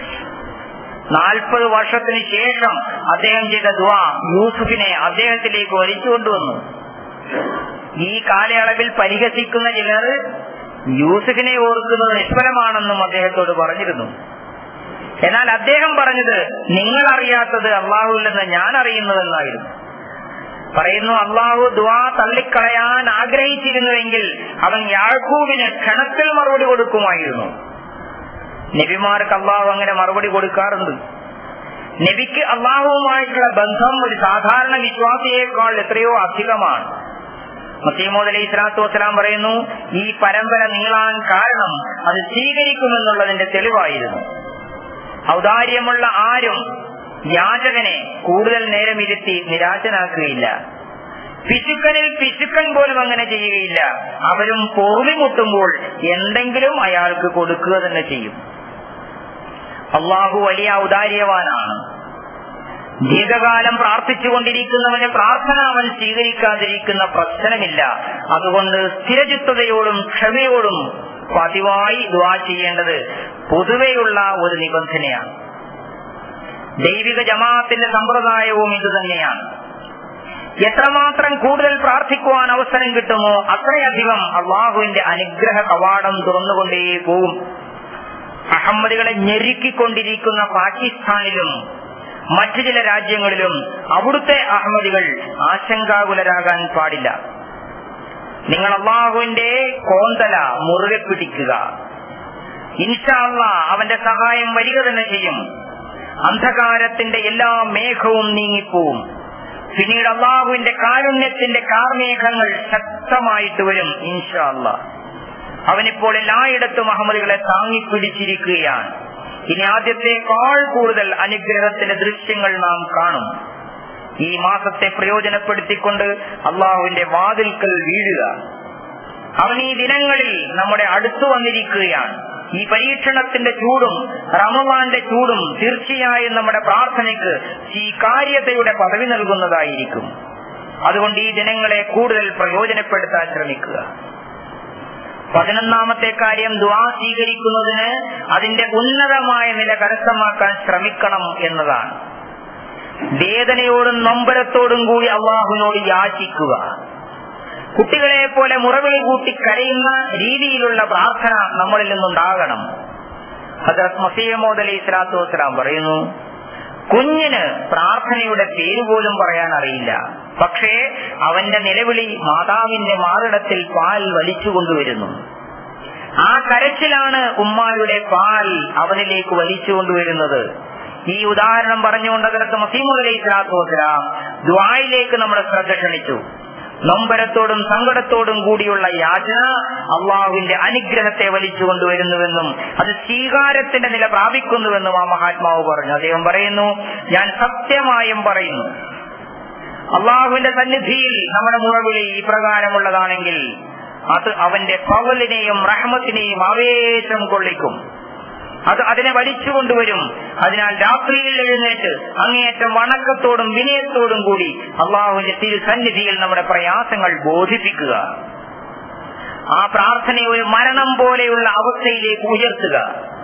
നാൽപ്പത് വർഷത്തിന് ശേഷം അദ്ദേഹം ചെയ്ത ദ്വാ യൂസുഫിനെ അദ്ദേഹത്തിലേക്ക് വലിച്ചുകൊണ്ടുവന്നു ഈ കാലയളവിൽ പരിഹസിക്കുന്ന ചിലർ യൂസുഫിനെ ഓർക്കുന്നത് നിഷ്ഫലമാണെന്നും അദ്ദേഹത്തോട് പറഞ്ഞിരുന്നു എന്നാൽ അദ്ദേഹം പറഞ്ഞത് നിങ്ങൾ അറിയാത്തത് അള്ളാഹുവില്ലെന്ന് ഞാൻ അറിയുന്നുവെന്നായിരുന്നു പറയുന്നു അള്ളാഹു ദ്വാ തള്ളിക്കളയാൻ ആഗ്രഹിച്ചിരുന്നുവെങ്കിൽ അവൻ യാഴ്കൂവിന് ക്ഷണത്തിൽ മറുപടി കൊടുക്കുമായിരുന്നു നബിമാർക്ക് അള്ളാഹു അങ്ങനെ മറുപടി കൊടുക്കാറുണ്ട് നബിക്ക് അള്ളാഹുവുമായിട്ടുള്ള ബന്ധം ഒരു സാധാരണ വിശ്വാസിയേക്കാൾ എത്രയോ അധികമാണ് മസീമോദ് അലൈഹി സ്വലാത്തു വസ്സലാം പറയുന്നു ഈ പരമ്പര നീളാൻ കാരണം അത് സ്വീകരിക്കുമെന്നുള്ളതിന്റെ തെളിവായിരുന്നു ഔദാര്യമുള്ള ആരും യാചകനെ കൂടുതൽ നേരം ഇരുത്തി നിരാശനാക്കുകയില്ല പിശുക്കനിൽ പിശുക്കൻ പോലും അങ്ങനെ ചെയ്യുകയില്ല അവരും പൊറുമിമുട്ടുമ്പോൾ എന്തെങ്കിലും അയാൾക്ക് കൊടുക്കുക തന്നെ ചെയ്യും അള്ളാഹു വലിയ ഔദാര്യവാനാണ് ദീർഘകാലം പ്രാർത്ഥിച്ചുകൊണ്ടിരിക്കുന്നവന്റെ പ്രാർത്ഥന അവൻ സ്വീകരിക്കാതിരിക്കുന്ന പ്രശ്നമില്ല അതുകൊണ്ട് സ്ഥിരചിത്തതയോടും ക്ഷമയോടും പതിവായി ദ്വാ ചെയ്യേണ്ടത് പൊതുവെയുള്ള ഒരു നിബന്ധനയാണ് ദൈവിക ജമാഅത്തിന്റെ സമ്പ്രദായവും ഇത് തന്നെയാണ് എത്രമാത്രം കൂടുതൽ പ്രാർത്ഥിക്കുവാൻ അവസരം കിട്ടുമോ അത്രയധികം അള്ളാഹുവിന്റെ അനുഗ്രഹ കവാടം തുറന്നുകൊണ്ടേ പോകും അഹമ്മദികളെ ഞെരുക്കിക്കൊണ്ടിരിക്കുന്ന പാകിസ്ഥാനിലും മറ്റു ചില രാജ്യങ്ങളിലും അവിടുത്തെ അഹമ്മദികൾ ആശങ്കാകുലരാകാൻ പാടില്ല നിങ്ങൾ അള്ളാഹുവിന്റെ കോന്തല മുറുകെ പിടിക്കുക ഇൻഷാള്ള അവന്റെ സഹായം വരിക തന്നെ ചെയ്യും അന്ധകാരത്തിന്റെ എല്ലാ മേഘവും നീങ്ങിപ്പോവും പിന്നീട് അള്ളാഹുവിന്റെ കാരുണ്യത്തിന്റെ കാർമേഘങ്ങൾ ശക്തമായിട്ട് വരും ഇൻഷാല്ല അവനിപ്പോൾ എല്ലായിടത്തും അഹമ്മദികളെ താങ്ങിപ്പിടിച്ചിരിക്കുകയാണ് ഇനി ആദ്യത്തെക്കാൾ കൂടുതൽ അനുഗ്രഹത്തിന്റെ ദൃശ്യങ്ങൾ നാം കാണും ഈ മാസത്തെ പ്രയോജനപ്പെടുത്തിക്കൊണ്ട് അള്ളാഹുവിന്റെ വാതിൽക്കൽ വീഴുക അവൻ ഈ ദിനങ്ങളിൽ നമ്മുടെ അടുത്തു വന്നിരിക്കുകയാണ് ഈ പരീക്ഷണത്തിന്റെ ചൂടും റമവാന്റെ ചൂടും തീർച്ചയായും നമ്മുടെ പ്രാർത്ഥനയ്ക്ക് ഈ കാര്യതയുടെ പദവി നൽകുന്നതായിരിക്കും അതുകൊണ്ട് ഈ ദിനങ്ങളെ കൂടുതൽ പ്രയോജനപ്പെടുത്താൻ ശ്രമിക്കുക പതിനൊന്നാമത്തെ കാര്യം ദ്വാ സ്വീകരിക്കുന്നതിന് അതിന്റെ ഉന്നതമായ നില കരസ്ഥമാക്കാൻ ശ്രമിക്കണം എന്നതാണ് വേദനയോടും നൊമ്പരത്തോടും കൂടി അള്ളാഹുവിനോട് യാചിക്കുക കുട്ടികളെ പോലെ മുറവിളി കൂട്ടി കരയുന്ന രീതിയിലുള്ള പ്രാർത്ഥന നമ്മളിൽ നിന്നുണ്ടാകണം ഹജറത് മസീമോദ് അലി ഇസ്ലാത്തു വസ്സലാം പറയുന്നു കുഞ്ഞിന് പ്രാർത്ഥനയുടെ പേര് പോലും പറയാൻ അറിയില്ല പക്ഷേ അവന്റെ നിലവിളി മാതാവിന്റെ മാറിടത്തിൽ പാൽ വലിച്ചു കൊണ്ടുവരുന്നു ആ കരച്ചിലാണ് ഉമ്മായുടെ പാൽ അവനിലേക്ക് വലിച്ചു കൊണ്ടുവരുന്നത് ഈ ഉദാഹരണം പറഞ്ഞുകൊണ്ട് അതിനകത്ത് മസീമുദ് അലൈഹി സ്വലാത്തു വസ്സലാം ദ്വായിലേക്ക് നമ്മുടെ ശ്രദ്ധ ക്ഷണിച്ചു നൊമ്പരത്തോടും സങ്കടത്തോടും കൂടിയുള്ള യാചന അള്ളാഹുവിന്റെ അനുഗ്രഹത്തെ വലിച്ചു കൊണ്ടുവരുന്നുവെന്നും അത് സ്വീകാരത്തിന്റെ നില പ്രാപിക്കുന്നുവെന്നും ആ മഹാത്മാവ് പറഞ്ഞു അദ്ദേഹം പറയുന്നു ഞാൻ സത്യമായും പറയുന്നു അള്ളാഹുവിന്റെ സന്നിധിയിൽ നമ്മുടെ മുറവിളി ഇപ്രകാരമുള്ളതാണെങ്കിൽ അത് അവന്റെ പവലിനെയും റഹ്മത്തിനെയും ആവേശം കൊള്ളിക്കും അത് അതിനെ വലിച്ചു കൊണ്ടുവരും അതിനാൽ രാത്രിയിൽ എഴുന്നേറ്റ് അങ്ങേയറ്റം വണക്കത്തോടും വിനയത്തോടും കൂടി അള്ളാഹുവിന്റെ തിരുസന്നിധിയിൽ നമ്മുടെ പ്രയാസങ്ങൾ ബോധിപ്പിക്കുക ആ പ്രാർത്ഥനയെ ഒരു മരണം പോലെയുള്ള അവസ്ഥയിലേക്ക് ഉയർത്തുക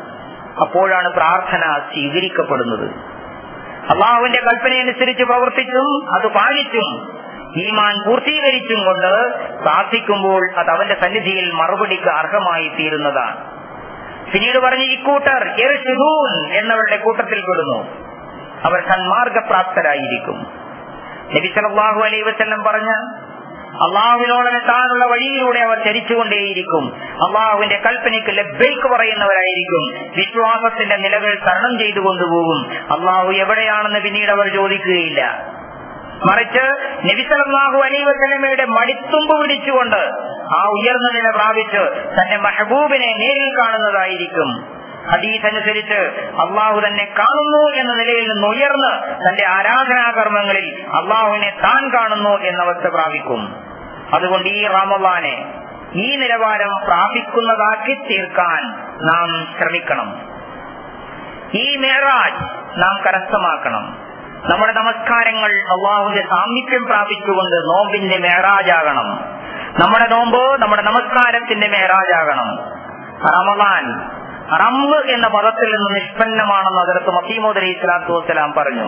അപ്പോഴാണ് പ്രാർത്ഥന സ്വീകരിക്കപ്പെടുന്നത് അള്ളാഹുവിന്റെ കൽപ്പനയനുസരിച്ച് പ്രവർത്തിച്ചും അത് പാലിച്ചും ഈമാൻ പൂർത്തീകരിച്ചും കൊണ്ട് പ്രാർത്ഥിക്കുമ്പോൾ അത് അവന്റെ സന്നിധിയിൽ മറുപടിക്ക് അർഹമായി തീരുന്നതാണ് പിന്നീട് പറഞ്ഞ ഇക്കൂട്ടർ എർഷുദൂൻ എന്നവരുടെ കൂട്ടത്തിൽ പെടുന്നു അവർ സന്മാർഗപ്രാപ്തരായിരിക്കും നബി സല്ലല്ലാഹു അലൈഹി വസല്ലം പറഞ്ഞ അള്ളാഹുവിനോടെത്താനുള്ള വഴിയിലൂടെ അവർ ചരിച്ചുകൊണ്ടേയിരിക്കും അള്ളാഹുവിന്റെ കൽപ്പനയ്ക്ക് ലബ്ബൈക്ക് പറയുന്നവരായിരിക്കും വിശ്വാസത്തിന്റെ നിലകൾ തരണം ചെയ്തു കൊണ്ടുപോകും അള്ളാഹു എവിടെയാണെന്ന് പിന്നീട് അവർ ചോദിക്കുകയില്ല മറിച്ച് നബിസലാഹു അലൈ വസലമയുടെ മടിത്തുമ്പ് പിടിച്ചുകൊണ്ട് ആ ഉയർന്ന നില പ്രാപിച്ച് തന്റെ മെഹബൂബിനെ നേരിൽ കാണുന്നതായിരിക്കും ഹദീസ് അനുസരിച്ച് അള്ളാഹു തന്നെ കാണുന്നു എന്ന നിലയിൽ നിന്ന് ഉയർന്ന് തന്റെ ആരാധനാകർമ്മങ്ങളിൽ അള്ളാഹുവിനെ താൻ കാണുന്നു എന്നവസ്ഥ പ്രാപിക്കും അതുകൊണ്ട് ഈ റമവാനെ ഈ നിലവാരം പ്രാപിക്കുന്നതാക്കി തീർക്കാൻ നാം ശ്രമിക്കണം ഈ മേറാജ് നാം കരസ്ഥമാക്കണം നമ്മുടെ നമസ്കാരങ്ങൾ അള്ളാഹുവിന്റെ സാമീപ്യം പ്രാപിച്ചുകൊണ്ട് നോമ്പിന്റെ മേറാജാകണം നമ്മുടെ നോമ്പ് നമ്മുടെ നമസ്കാരത്തിന്റെ മേറാജാകണം റമദാൻ റമ്മ് എന്ന പദത്തിൽ നിന്ന് നിഷ്പന്നമാണെന്ന് അതിർത്ത് മസീമോദ് അലൈഹി സ്വലാത്തു വസ്സലാം പറഞ്ഞു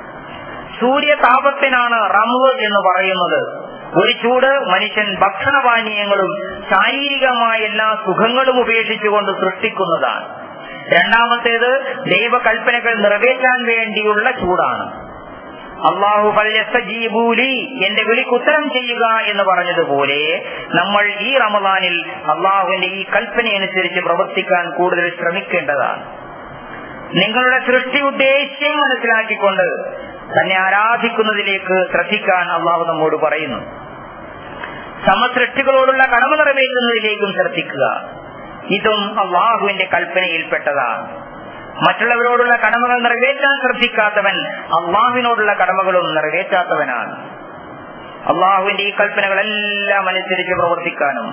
സൂര്യതാപത്തിനാണ് റമ്മ് എന്ന് പറയുന്നത് ഒരു ചൂട് മനുഷ്യൻ ഭക്ഷണപാനീയങ്ങളും ശാരീരികമായ എല്ലാ സുഖങ്ങളും ഉപേക്ഷിച്ചുകൊണ്ട് സൃഷ്ടിക്കുന്നതാണ് രണ്ടാമത്തേത് ദൈവകൽപ്പനകൾ നിറവേറ്റാൻ വേണ്ടിയുള്ള ചൂടാണ് അള്ളാഹു ഫല്യസ്തജീബൂലി എന്റെ വിളിക്ക് ഉത്തരം ചെയ്യുക എന്ന് പറഞ്ഞതുപോലെ നമ്മൾ ഈ റമദാനിൽ അള്ളാഹുവിന്റെ ഈ കൽപ്പനയനുസരിച്ച് പ്രവർത്തിക്കാൻ കൂടുതൽ ശ്രമിക്കേണ്ടതാണ് നിങ്ങളുടെ സൃഷ്ടി ഉദ്ദേശ്യം മനസ്സിലാക്കിക്കൊണ്ട് തന്നെ ആരാധിക്കുന്നതിലേക്ക് ശ്രദ്ധിക്കാൻ അള്ളാഹു നമ്മോട് പറയുന്നു സമസൃഷ്ടികളോടുള്ള കടമ നിറവേറ്റുന്നതിലേക്കും ശ്രദ്ധിക്കുക ഇതും അള്ളാഹുവിന്റെ കൽപ്പനയിൽപ്പെട്ടതാണ് മറ്റുള്ളവരോടുള്ള കടമകൾ നിറവേറ്റാൻ ശ്രദ്ധിക്കാത്തവൻ അള്ളാഹുവിനോടുള്ള കടമകളും നിറവേറ്റാത്തവനാണ് അള്ളാഹുവിന്റെ ഈ കൽപ്പനകളെല്ലാം അനുസരിച്ച് പ്രവർത്തിക്കാനും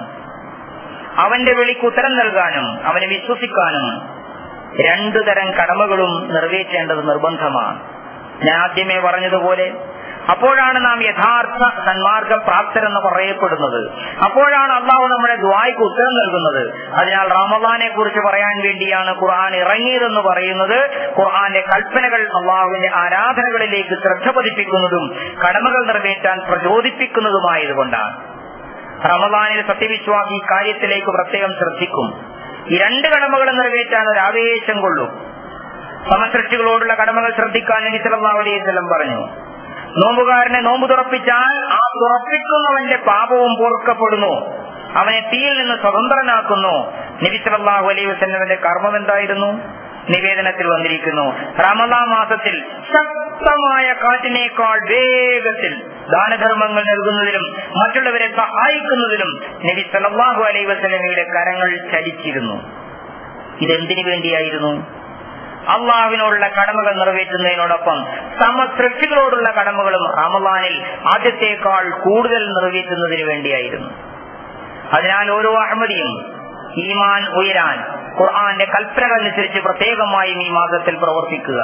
അവന്റെ വിളിക്ക് ഉത്തരം നൽകാനും അവനെ വിശ്വസിക്കാനും രണ്ടു തരം കടമകളും നിറവേറ്റേണ്ടത് നിർബന്ധമാണ് ഞാൻ ആദ്യമേ പറഞ്ഞതുപോലെ അപ്പോഴാണ് നാം യഥാർത്ഥ സന്മാർഗ പ്രാപ്തരെന്ന് പറയപ്പെടുന്നത് അപ്പോഴാണ് അള്ളാഹു നമ്മുടെ ദ്വായ്ക്ക് ഉത്തരം നൽകുന്നത് അതിനാൽ റമദാനെ കുറിച്ച് പറയാൻ വേണ്ടിയാണ് ഖുർആൻ ഇറങ്ങിയതെന്ന് പറയുന്നത് ഖുർആന്റെ കൽപ്പനകൾ അള്ളാഹുവിന്റെ ആരാധനകളിലേക്ക് ശ്രദ്ധ പതിപ്പിക്കുന്നതും കടമകൾ നിറവേറ്റാൻ പ്രചോദിപ്പിക്കുന്നതുമായതുകൊണ്ടാണ് റമദാനിൽ സത്യവിശ്വാസി കാര്യത്തിലേക്ക് പ്രത്യേകം ശ്രദ്ധിക്കും ഈ രണ്ട് കടമകളും നിറവേറ്റാൻ ഒരു ആവേശം കൊള്ളും സമസൃഷ്ടികളോടുള്ള കടമകൾ ശ്രദ്ധിക്കാൻ നബി സല്ലല്ലാഹു അലൈഹി വസല്ലം പറഞ്ഞു നോമ്പുകാരനെ നോമ്പ് തുറപ്പിച്ചാൽ ആ തുറപ്പിക്കുന്നവന്റെ പാപവും പൊറുക്കപ്പെടുന്നു അവനെ തീയിൽ നിന്ന് സ്വതന്ത്രനാക്കുന്നു നബി സല്ലല്ലാഹു അലൈഹി വസല്ലമയുടെ കർമ്മം എന്തായിരുന്നു നിവേദനത്തിൽ വന്നിരിക്കുന്നു റമദാ മാസത്തിൽ ശക്തമായ കാറ്റിനേക്കാൾ വേഗത്തിൽ ദാനധർമ്മങ്ങൾ നൽകുന്നതിലും മറ്റുള്ളവരെ സഹായിക്കുന്നതിലും നബി സല്ലല്ലാഹു അലൈഹി വസല്ലമയുടെ കരങ്ങൾ ചലിച്ചിരുന്നു ഇതെന്തിനു വേണ്ടിയായിരുന്നു അള്ളാഹുവിനോടുള്ള കടമകൾ നിറവേറ്റുന്നതിനോടൊപ്പം സമസൃഷ്ടികളോടുള്ള കടമകളും റമദാനിൽ ആദ്യത്തേക്കാൾ കൂടുതൽ നിറവേറ്റുന്നതിന് വേണ്ടിയായിരുന്നു അതിനാൽ ഓരോ അഹമ്മദിയും ഈമാൻ ഉയരാൻ ഖുർആന്റെ കൽപ്പനകൾ അനുസരിച്ച് പ്രത്യേകമായും ഈ മാസത്തിൽ പ്രവർത്തിക്കുക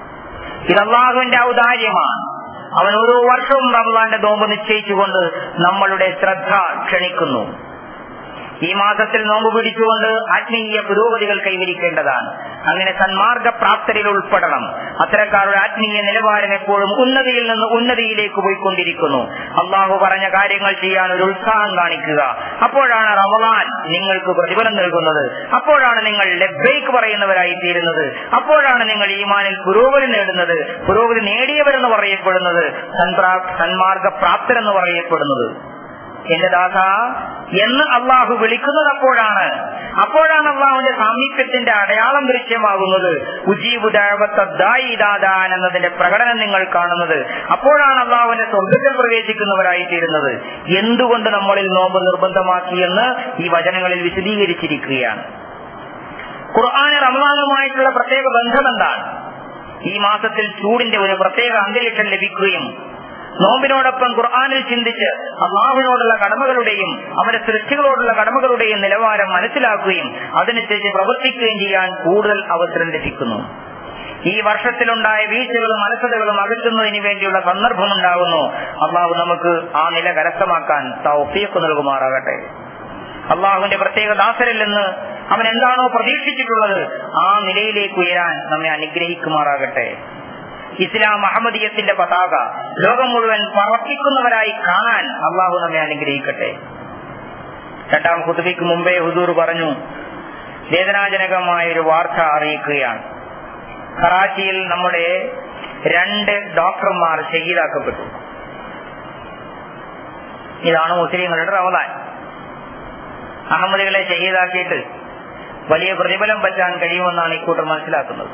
ഇത് അള്ളാഹുവിന്റെ ഔദാര്യമാണ് അവൻ ഓരോ വർഷവും റമദാന്റെ നോമ്പ് നിശ്ചയിച്ചുകൊണ്ട് നമ്മളുടെ ശ്രദ്ധ ക്ഷണിക്കുന്നു ഈ മാസത്തിൽ നോമ്പ് പിടിച്ചുകൊണ്ട് ആത്മീയ പുരോഗതികൾ കൈവരിക്കേണ്ടതാണ് അങ്ങനെ സന്മാർഗ പ്രാപ്തരിൽ ഉൾപ്പെടണം അത്തരക്കാരുടെ ആത്മീയ നിലവാരം എപ്പോഴും ഉന്നതിയിൽ നിന്ന് ഉന്നതിയിലേക്ക് പോയിക്കൊണ്ടിരിക്കുന്നു അള്ളാഹു പറഞ്ഞ കാര്യങ്ങൾ ചെയ്യാൻ ഒരു ഉത്സാഹം കാണിക്കുക അപ്പോഴാണ് റമദാൻ നിങ്ങൾക്ക് പ്രതിഫലം നൽകുന്നത് അപ്പോഴാണ് നിങ്ങൾ ലബ്ബൈക്ക് പറയുന്നവരായി തീരുന്നത് അപ്പോഴാണ് നിങ്ങൾ ഈമാനിൽ പുരോഗതി നേടുന്നത് പുരോഗതി നേടിയവരെന്ന് പറയപ്പെടുന്നത് സന്മാർഗ പ്രാപ്തരെന്ന് പറയപ്പെടുന്നത് എന്റെ ദാസ എന്ന് അള്ളാഹു വിളിക്കുന്നത് അപ്പോഴാണ് അപ്പോഴാണ് അള്ളാഹുവിന്റെ സാമീപ്യത്തിന്റെ അടയാളം ദൃശ്യമാകുന്നത് ഉജീബുദാൻ എന്നതിന്റെ പ്രകടനം നിങ്ങൾ കാണുന്നത് അപ്പോഴാണ് അള്ളാഹുവിന്റെ സ്വർഗത്തിൽ പ്രവേശിക്കുന്നവരായി തീരുന്നത് എന്തുകൊണ്ട് നമ്മളിൽ നോമ്പ് നിർബന്ധമാക്കിയെന്ന് ഈ വചനങ്ങളിൽ വിശദീകരിച്ചിരിക്കുകയാണ് ഖുർആാന് റമദാനുമായിട്ടുള്ള പ്രത്യേക ബന്ധം എന്താണ് ഈ മാസത്തിൽ ചൂടിന്റെ ഒരു പ്രത്യേക അന്തരീക്ഷം ലഭിക്കുകയും നോമ്പിനോടൊപ്പം ഖുർആാനിൽ ചിന്തിച്ച് അള്ളാഹുവിനോടുള്ള കടമകളുടെയും അവന്റെ സൃഷ്ടികളോടുള്ള കടമകളുടെയും നിലവാരം മനസ്സിലാക്കുകയും അതനുസരിച്ച് പ്രവർത്തിക്കുകയും ചെയ്യാൻ കൂടുതൽ അവസരം ലഭിക്കുന്നു ഈ വർഷത്തിലുണ്ടായ വീഴ്ചകളും അലസതകളും അകറ്റുന്നതിന് വേണ്ടിയുള്ള സന്ദർഭമുണ്ടാകുന്നു അള്ളാഹു നമുക്ക് ആ നില കരസ്ഥമാക്കാൻ തൗഫീഖ് നൽകുമാറാകട്ടെ അള്ളാഹുവിന്റെ പ്രത്യേക ദാസരിൽ നിന്ന് അവൻ എന്താണോ പ്രതീക്ഷിച്ചിട്ടുള്ളത് ആ നിലയിലേക്ക് ഉയരാൻ നമ്മെ അനുഗ്രഹിക്കുമാറാകട്ടെ ഇസ്ലാം അഹമ്മദീയത്തിന്റെ പതാക ലോകം മുഴുവൻ പറപ്പിക്കുന്നവരായി കാണാൻ അള്ളാഹു നമ്മെ അനുഗ്രഹിക്കട്ടെ രണ്ടാം കുത്തുബിക്ക് മുമ്പേ ഹുദൂർ പറഞ്ഞു വേദനാജനകമായ ഒരു വാർത്ത അറിയിക്കുകയാണ് കറാച്ചിയിൽ നമ്മുടെ രണ്ട് ഡോക്ടർമാർ ഷഹീദാക്കപ്പെട്ടു ഇതാണ് മുസ്ലിങ്ങളുടെ റമദാൻ അഹമ്മദികളെ ഷഹീദാക്കിയിട്ട് വലിയ പ്രതിഫലം പറ്റാൻ കഴിയുമെന്നാണ് ഇക്കൂട്ടർ മനസ്സിലാക്കുന്നത്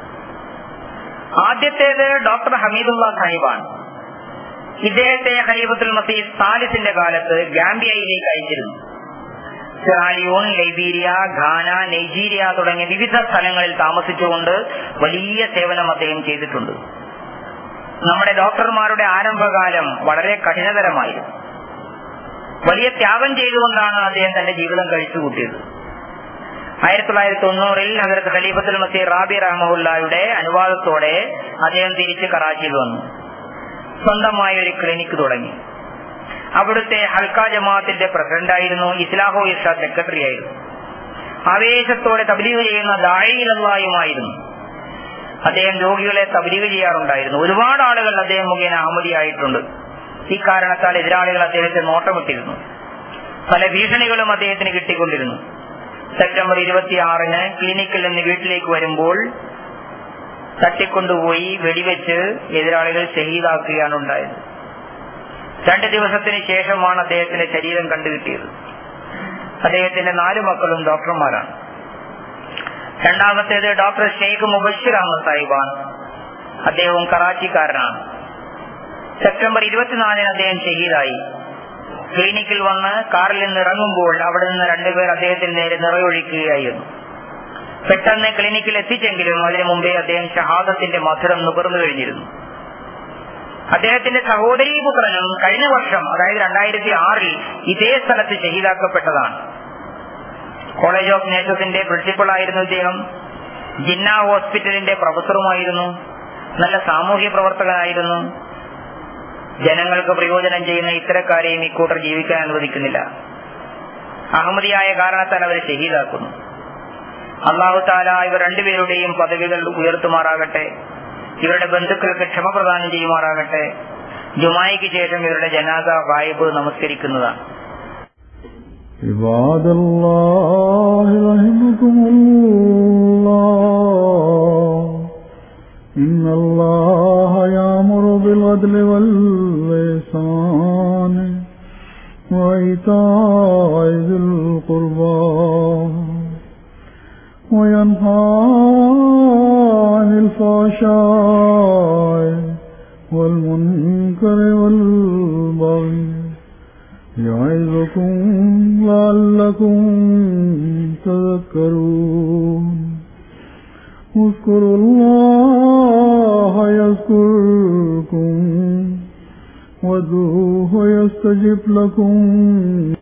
ആദ്യത്തേത് ഡോക്ടർ ഹമീദുള്ള സാഹിബാണ് ഇദ്ദേഹത്തെ ഖലീഫത്തുൽ മസീദ് സാലിസിന്റെ കാലത്ത് ഗാംബിയയിലേക്ക് അയച്ചിരുന്നു സിറാലിയോൺ ലൈബീരിയ ഘാന നൈജീരിയ തുടങ്ങിയ വിവിധ സ്ഥലങ്ങളിൽ താമസിച്ചുകൊണ്ട് വലിയ സേവനം അദ്ദേഹം ചെയ്തിട്ടുണ്ട് നമ്മുടെ ഡോക്ടർമാരുടെ ആരംഭകാലം വളരെ കഠിനതരമായിരുന്നു വലിയ ത്യാഗം ചെയ്തുകൊണ്ടാണ് അദ്ദേഹം തന്റെ ജീവിതം കഴിച്ചുകൂട്ടിയത് ആയിരത്തി തൊള്ളായിരത്തി തൊണ്ണൂറിൽ ഹജറത്ത് ഖലീഫത്തുൽ മസീർ റാബി റഹ്മുല്ലായുടെ അനുവാദത്തോടെ അദ്ദേഹം തിരിച്ച് കറാച്ചിയിൽ വന്നു സ്വന്തമായ ഒരു ക്ലിനിക്ക് തുടങ്ങി അവിടുത്തെ ഹൽക്ക ജമാഅത്തിന്റെ പ്രസിഡന്റായിരുന്നു ഇസ്ലാഹോ ഇർഷാ സെക്രട്ടറി ആയിരുന്നു ആവേശത്തോടെ തബ്ലീഗ് ചെയ്യുന്ന ദാഴിയിലുമായിരുന്നു അദ്ദേഹം രോഗികളെ തബ്ലീഗ് ചെയ്യാറുണ്ടായിരുന്നു ഒരുപാട് ആളുകൾ അദ്ദേഹം മുഖേന അഹമ്മദിയായിട്ടുണ്ട് ഈ കാരണത്താൽ എതിരാളികൾ അദ്ദേഹത്തെ നോട്ടമിട്ടിരുന്നു പല ഭീഷണികളും അദ്ദേഹത്തിന് കിട്ടിക്കൊണ്ടിരുന്നു സെപ്റ്റംബർ ഇരുപത്തിയാറിന് ക്ലിനിക്കിൽ നിന്ന് വീട്ടിലേക്ക് വരുമ്പോൾ തട്ടിക്കൊണ്ടുപോയി വെടിവെച്ച് എതിരാളികൾ ഷഹീദാക്കുകയാണ് ഉണ്ടായത് രണ്ട് ദിവസത്തിന് ശേഷമാണ് അദ്ദേഹത്തിന്റെ ശരീരം കണ്ടുകിട്ടിയത് അദ്ദേഹത്തിന്റെ നാലു മക്കളും ഡോക്ടർമാരാണ് രണ്ടാമത്തേത് ഡോക്ടർ ഷെയ്ഖ് മുബഷിർ അഹമ്മദ് സാഹിബാണ് അദ്ദേഹവും കറാച്ചിക്കാരനാണ് സെപ്റ്റംബർ ഇരുപത്തിനാലിന് അദ്ദേഹം ഷഹീദായി ക്ലിനിക്കിൽ വന്ന് കാറിൽ നിന്ന് ഇറങ്ങുമ്പോൾ അവിടെ നിന്ന് രണ്ടുപേർ അദ്ദേഹത്തിന് നേരെ നിറയൊഴിക്കുകയായിരുന്നു പെട്ടെന്ന് ക്ലിനിക്കിൽ എത്തിച്ചെങ്കിലും അതിനു മുമ്പേ അദ്ദേഹം ഷഹാദത്തിന്റെ മധുരം നുകർന്നു കഴിഞ്ഞിരുന്നു അദ്ദേഹത്തിന്റെ സഹോദരീ പുത്രനും കഴിഞ്ഞ വർഷം അതായത് രണ്ടായിരത്തി ആറിൽ ഇതേ സ്ഥലത്ത് ഷഹീദാക്കപ്പെട്ടതാണ് കോളേജ് ഓഫ് നേഴ്സസിന്റെ പ്രിൻസിപ്പളായിരുന്നു ഇദ്ദേഹം ജിന്ന ഹോസ്പിറ്റലിന്റെ പ്രൊഫസറുമായിരുന്നു നല്ല സാമൂഹ്യ പ്രവർത്തകനായിരുന്നു ജനങ്ങൾക്ക് പ്രയോജനം ചെയ്യുന്ന ഇത്തരക്കാരെയും ഇക്കൂട്ടർ ജീവിക്കാൻ അനുവദിക്കുന്നില്ല അഹമ്മദിയായ കാരണത്താൽ അവരെ ഷഹീദാക്കുന്നു അള്ളാഹു താല ഇവർ രണ്ടുപേരുടെയും പദവികൾ ഉയർത്തുമാറാകട്ടെ ഇവരുടെ ബന്ധുക്കൾക്ക് ക്ഷമ പ്രദാനം ചെയ്യുമാറാകട്ടെ ജുമായിക്ക് ശേഷം ഇവരുടെ ജനാദ വായ്പ് നമസ്കരിക്കുന്നതാണ് عباد الله رحمكم الله إن الله يأمر بالعدل والإحسان وإيتاء ذي القربى وينهى عن الفحشاء والمنكر والبغي يعظكم لعلكم تذكرون اذكروا الله يذكركم وادعوه يستجب لكم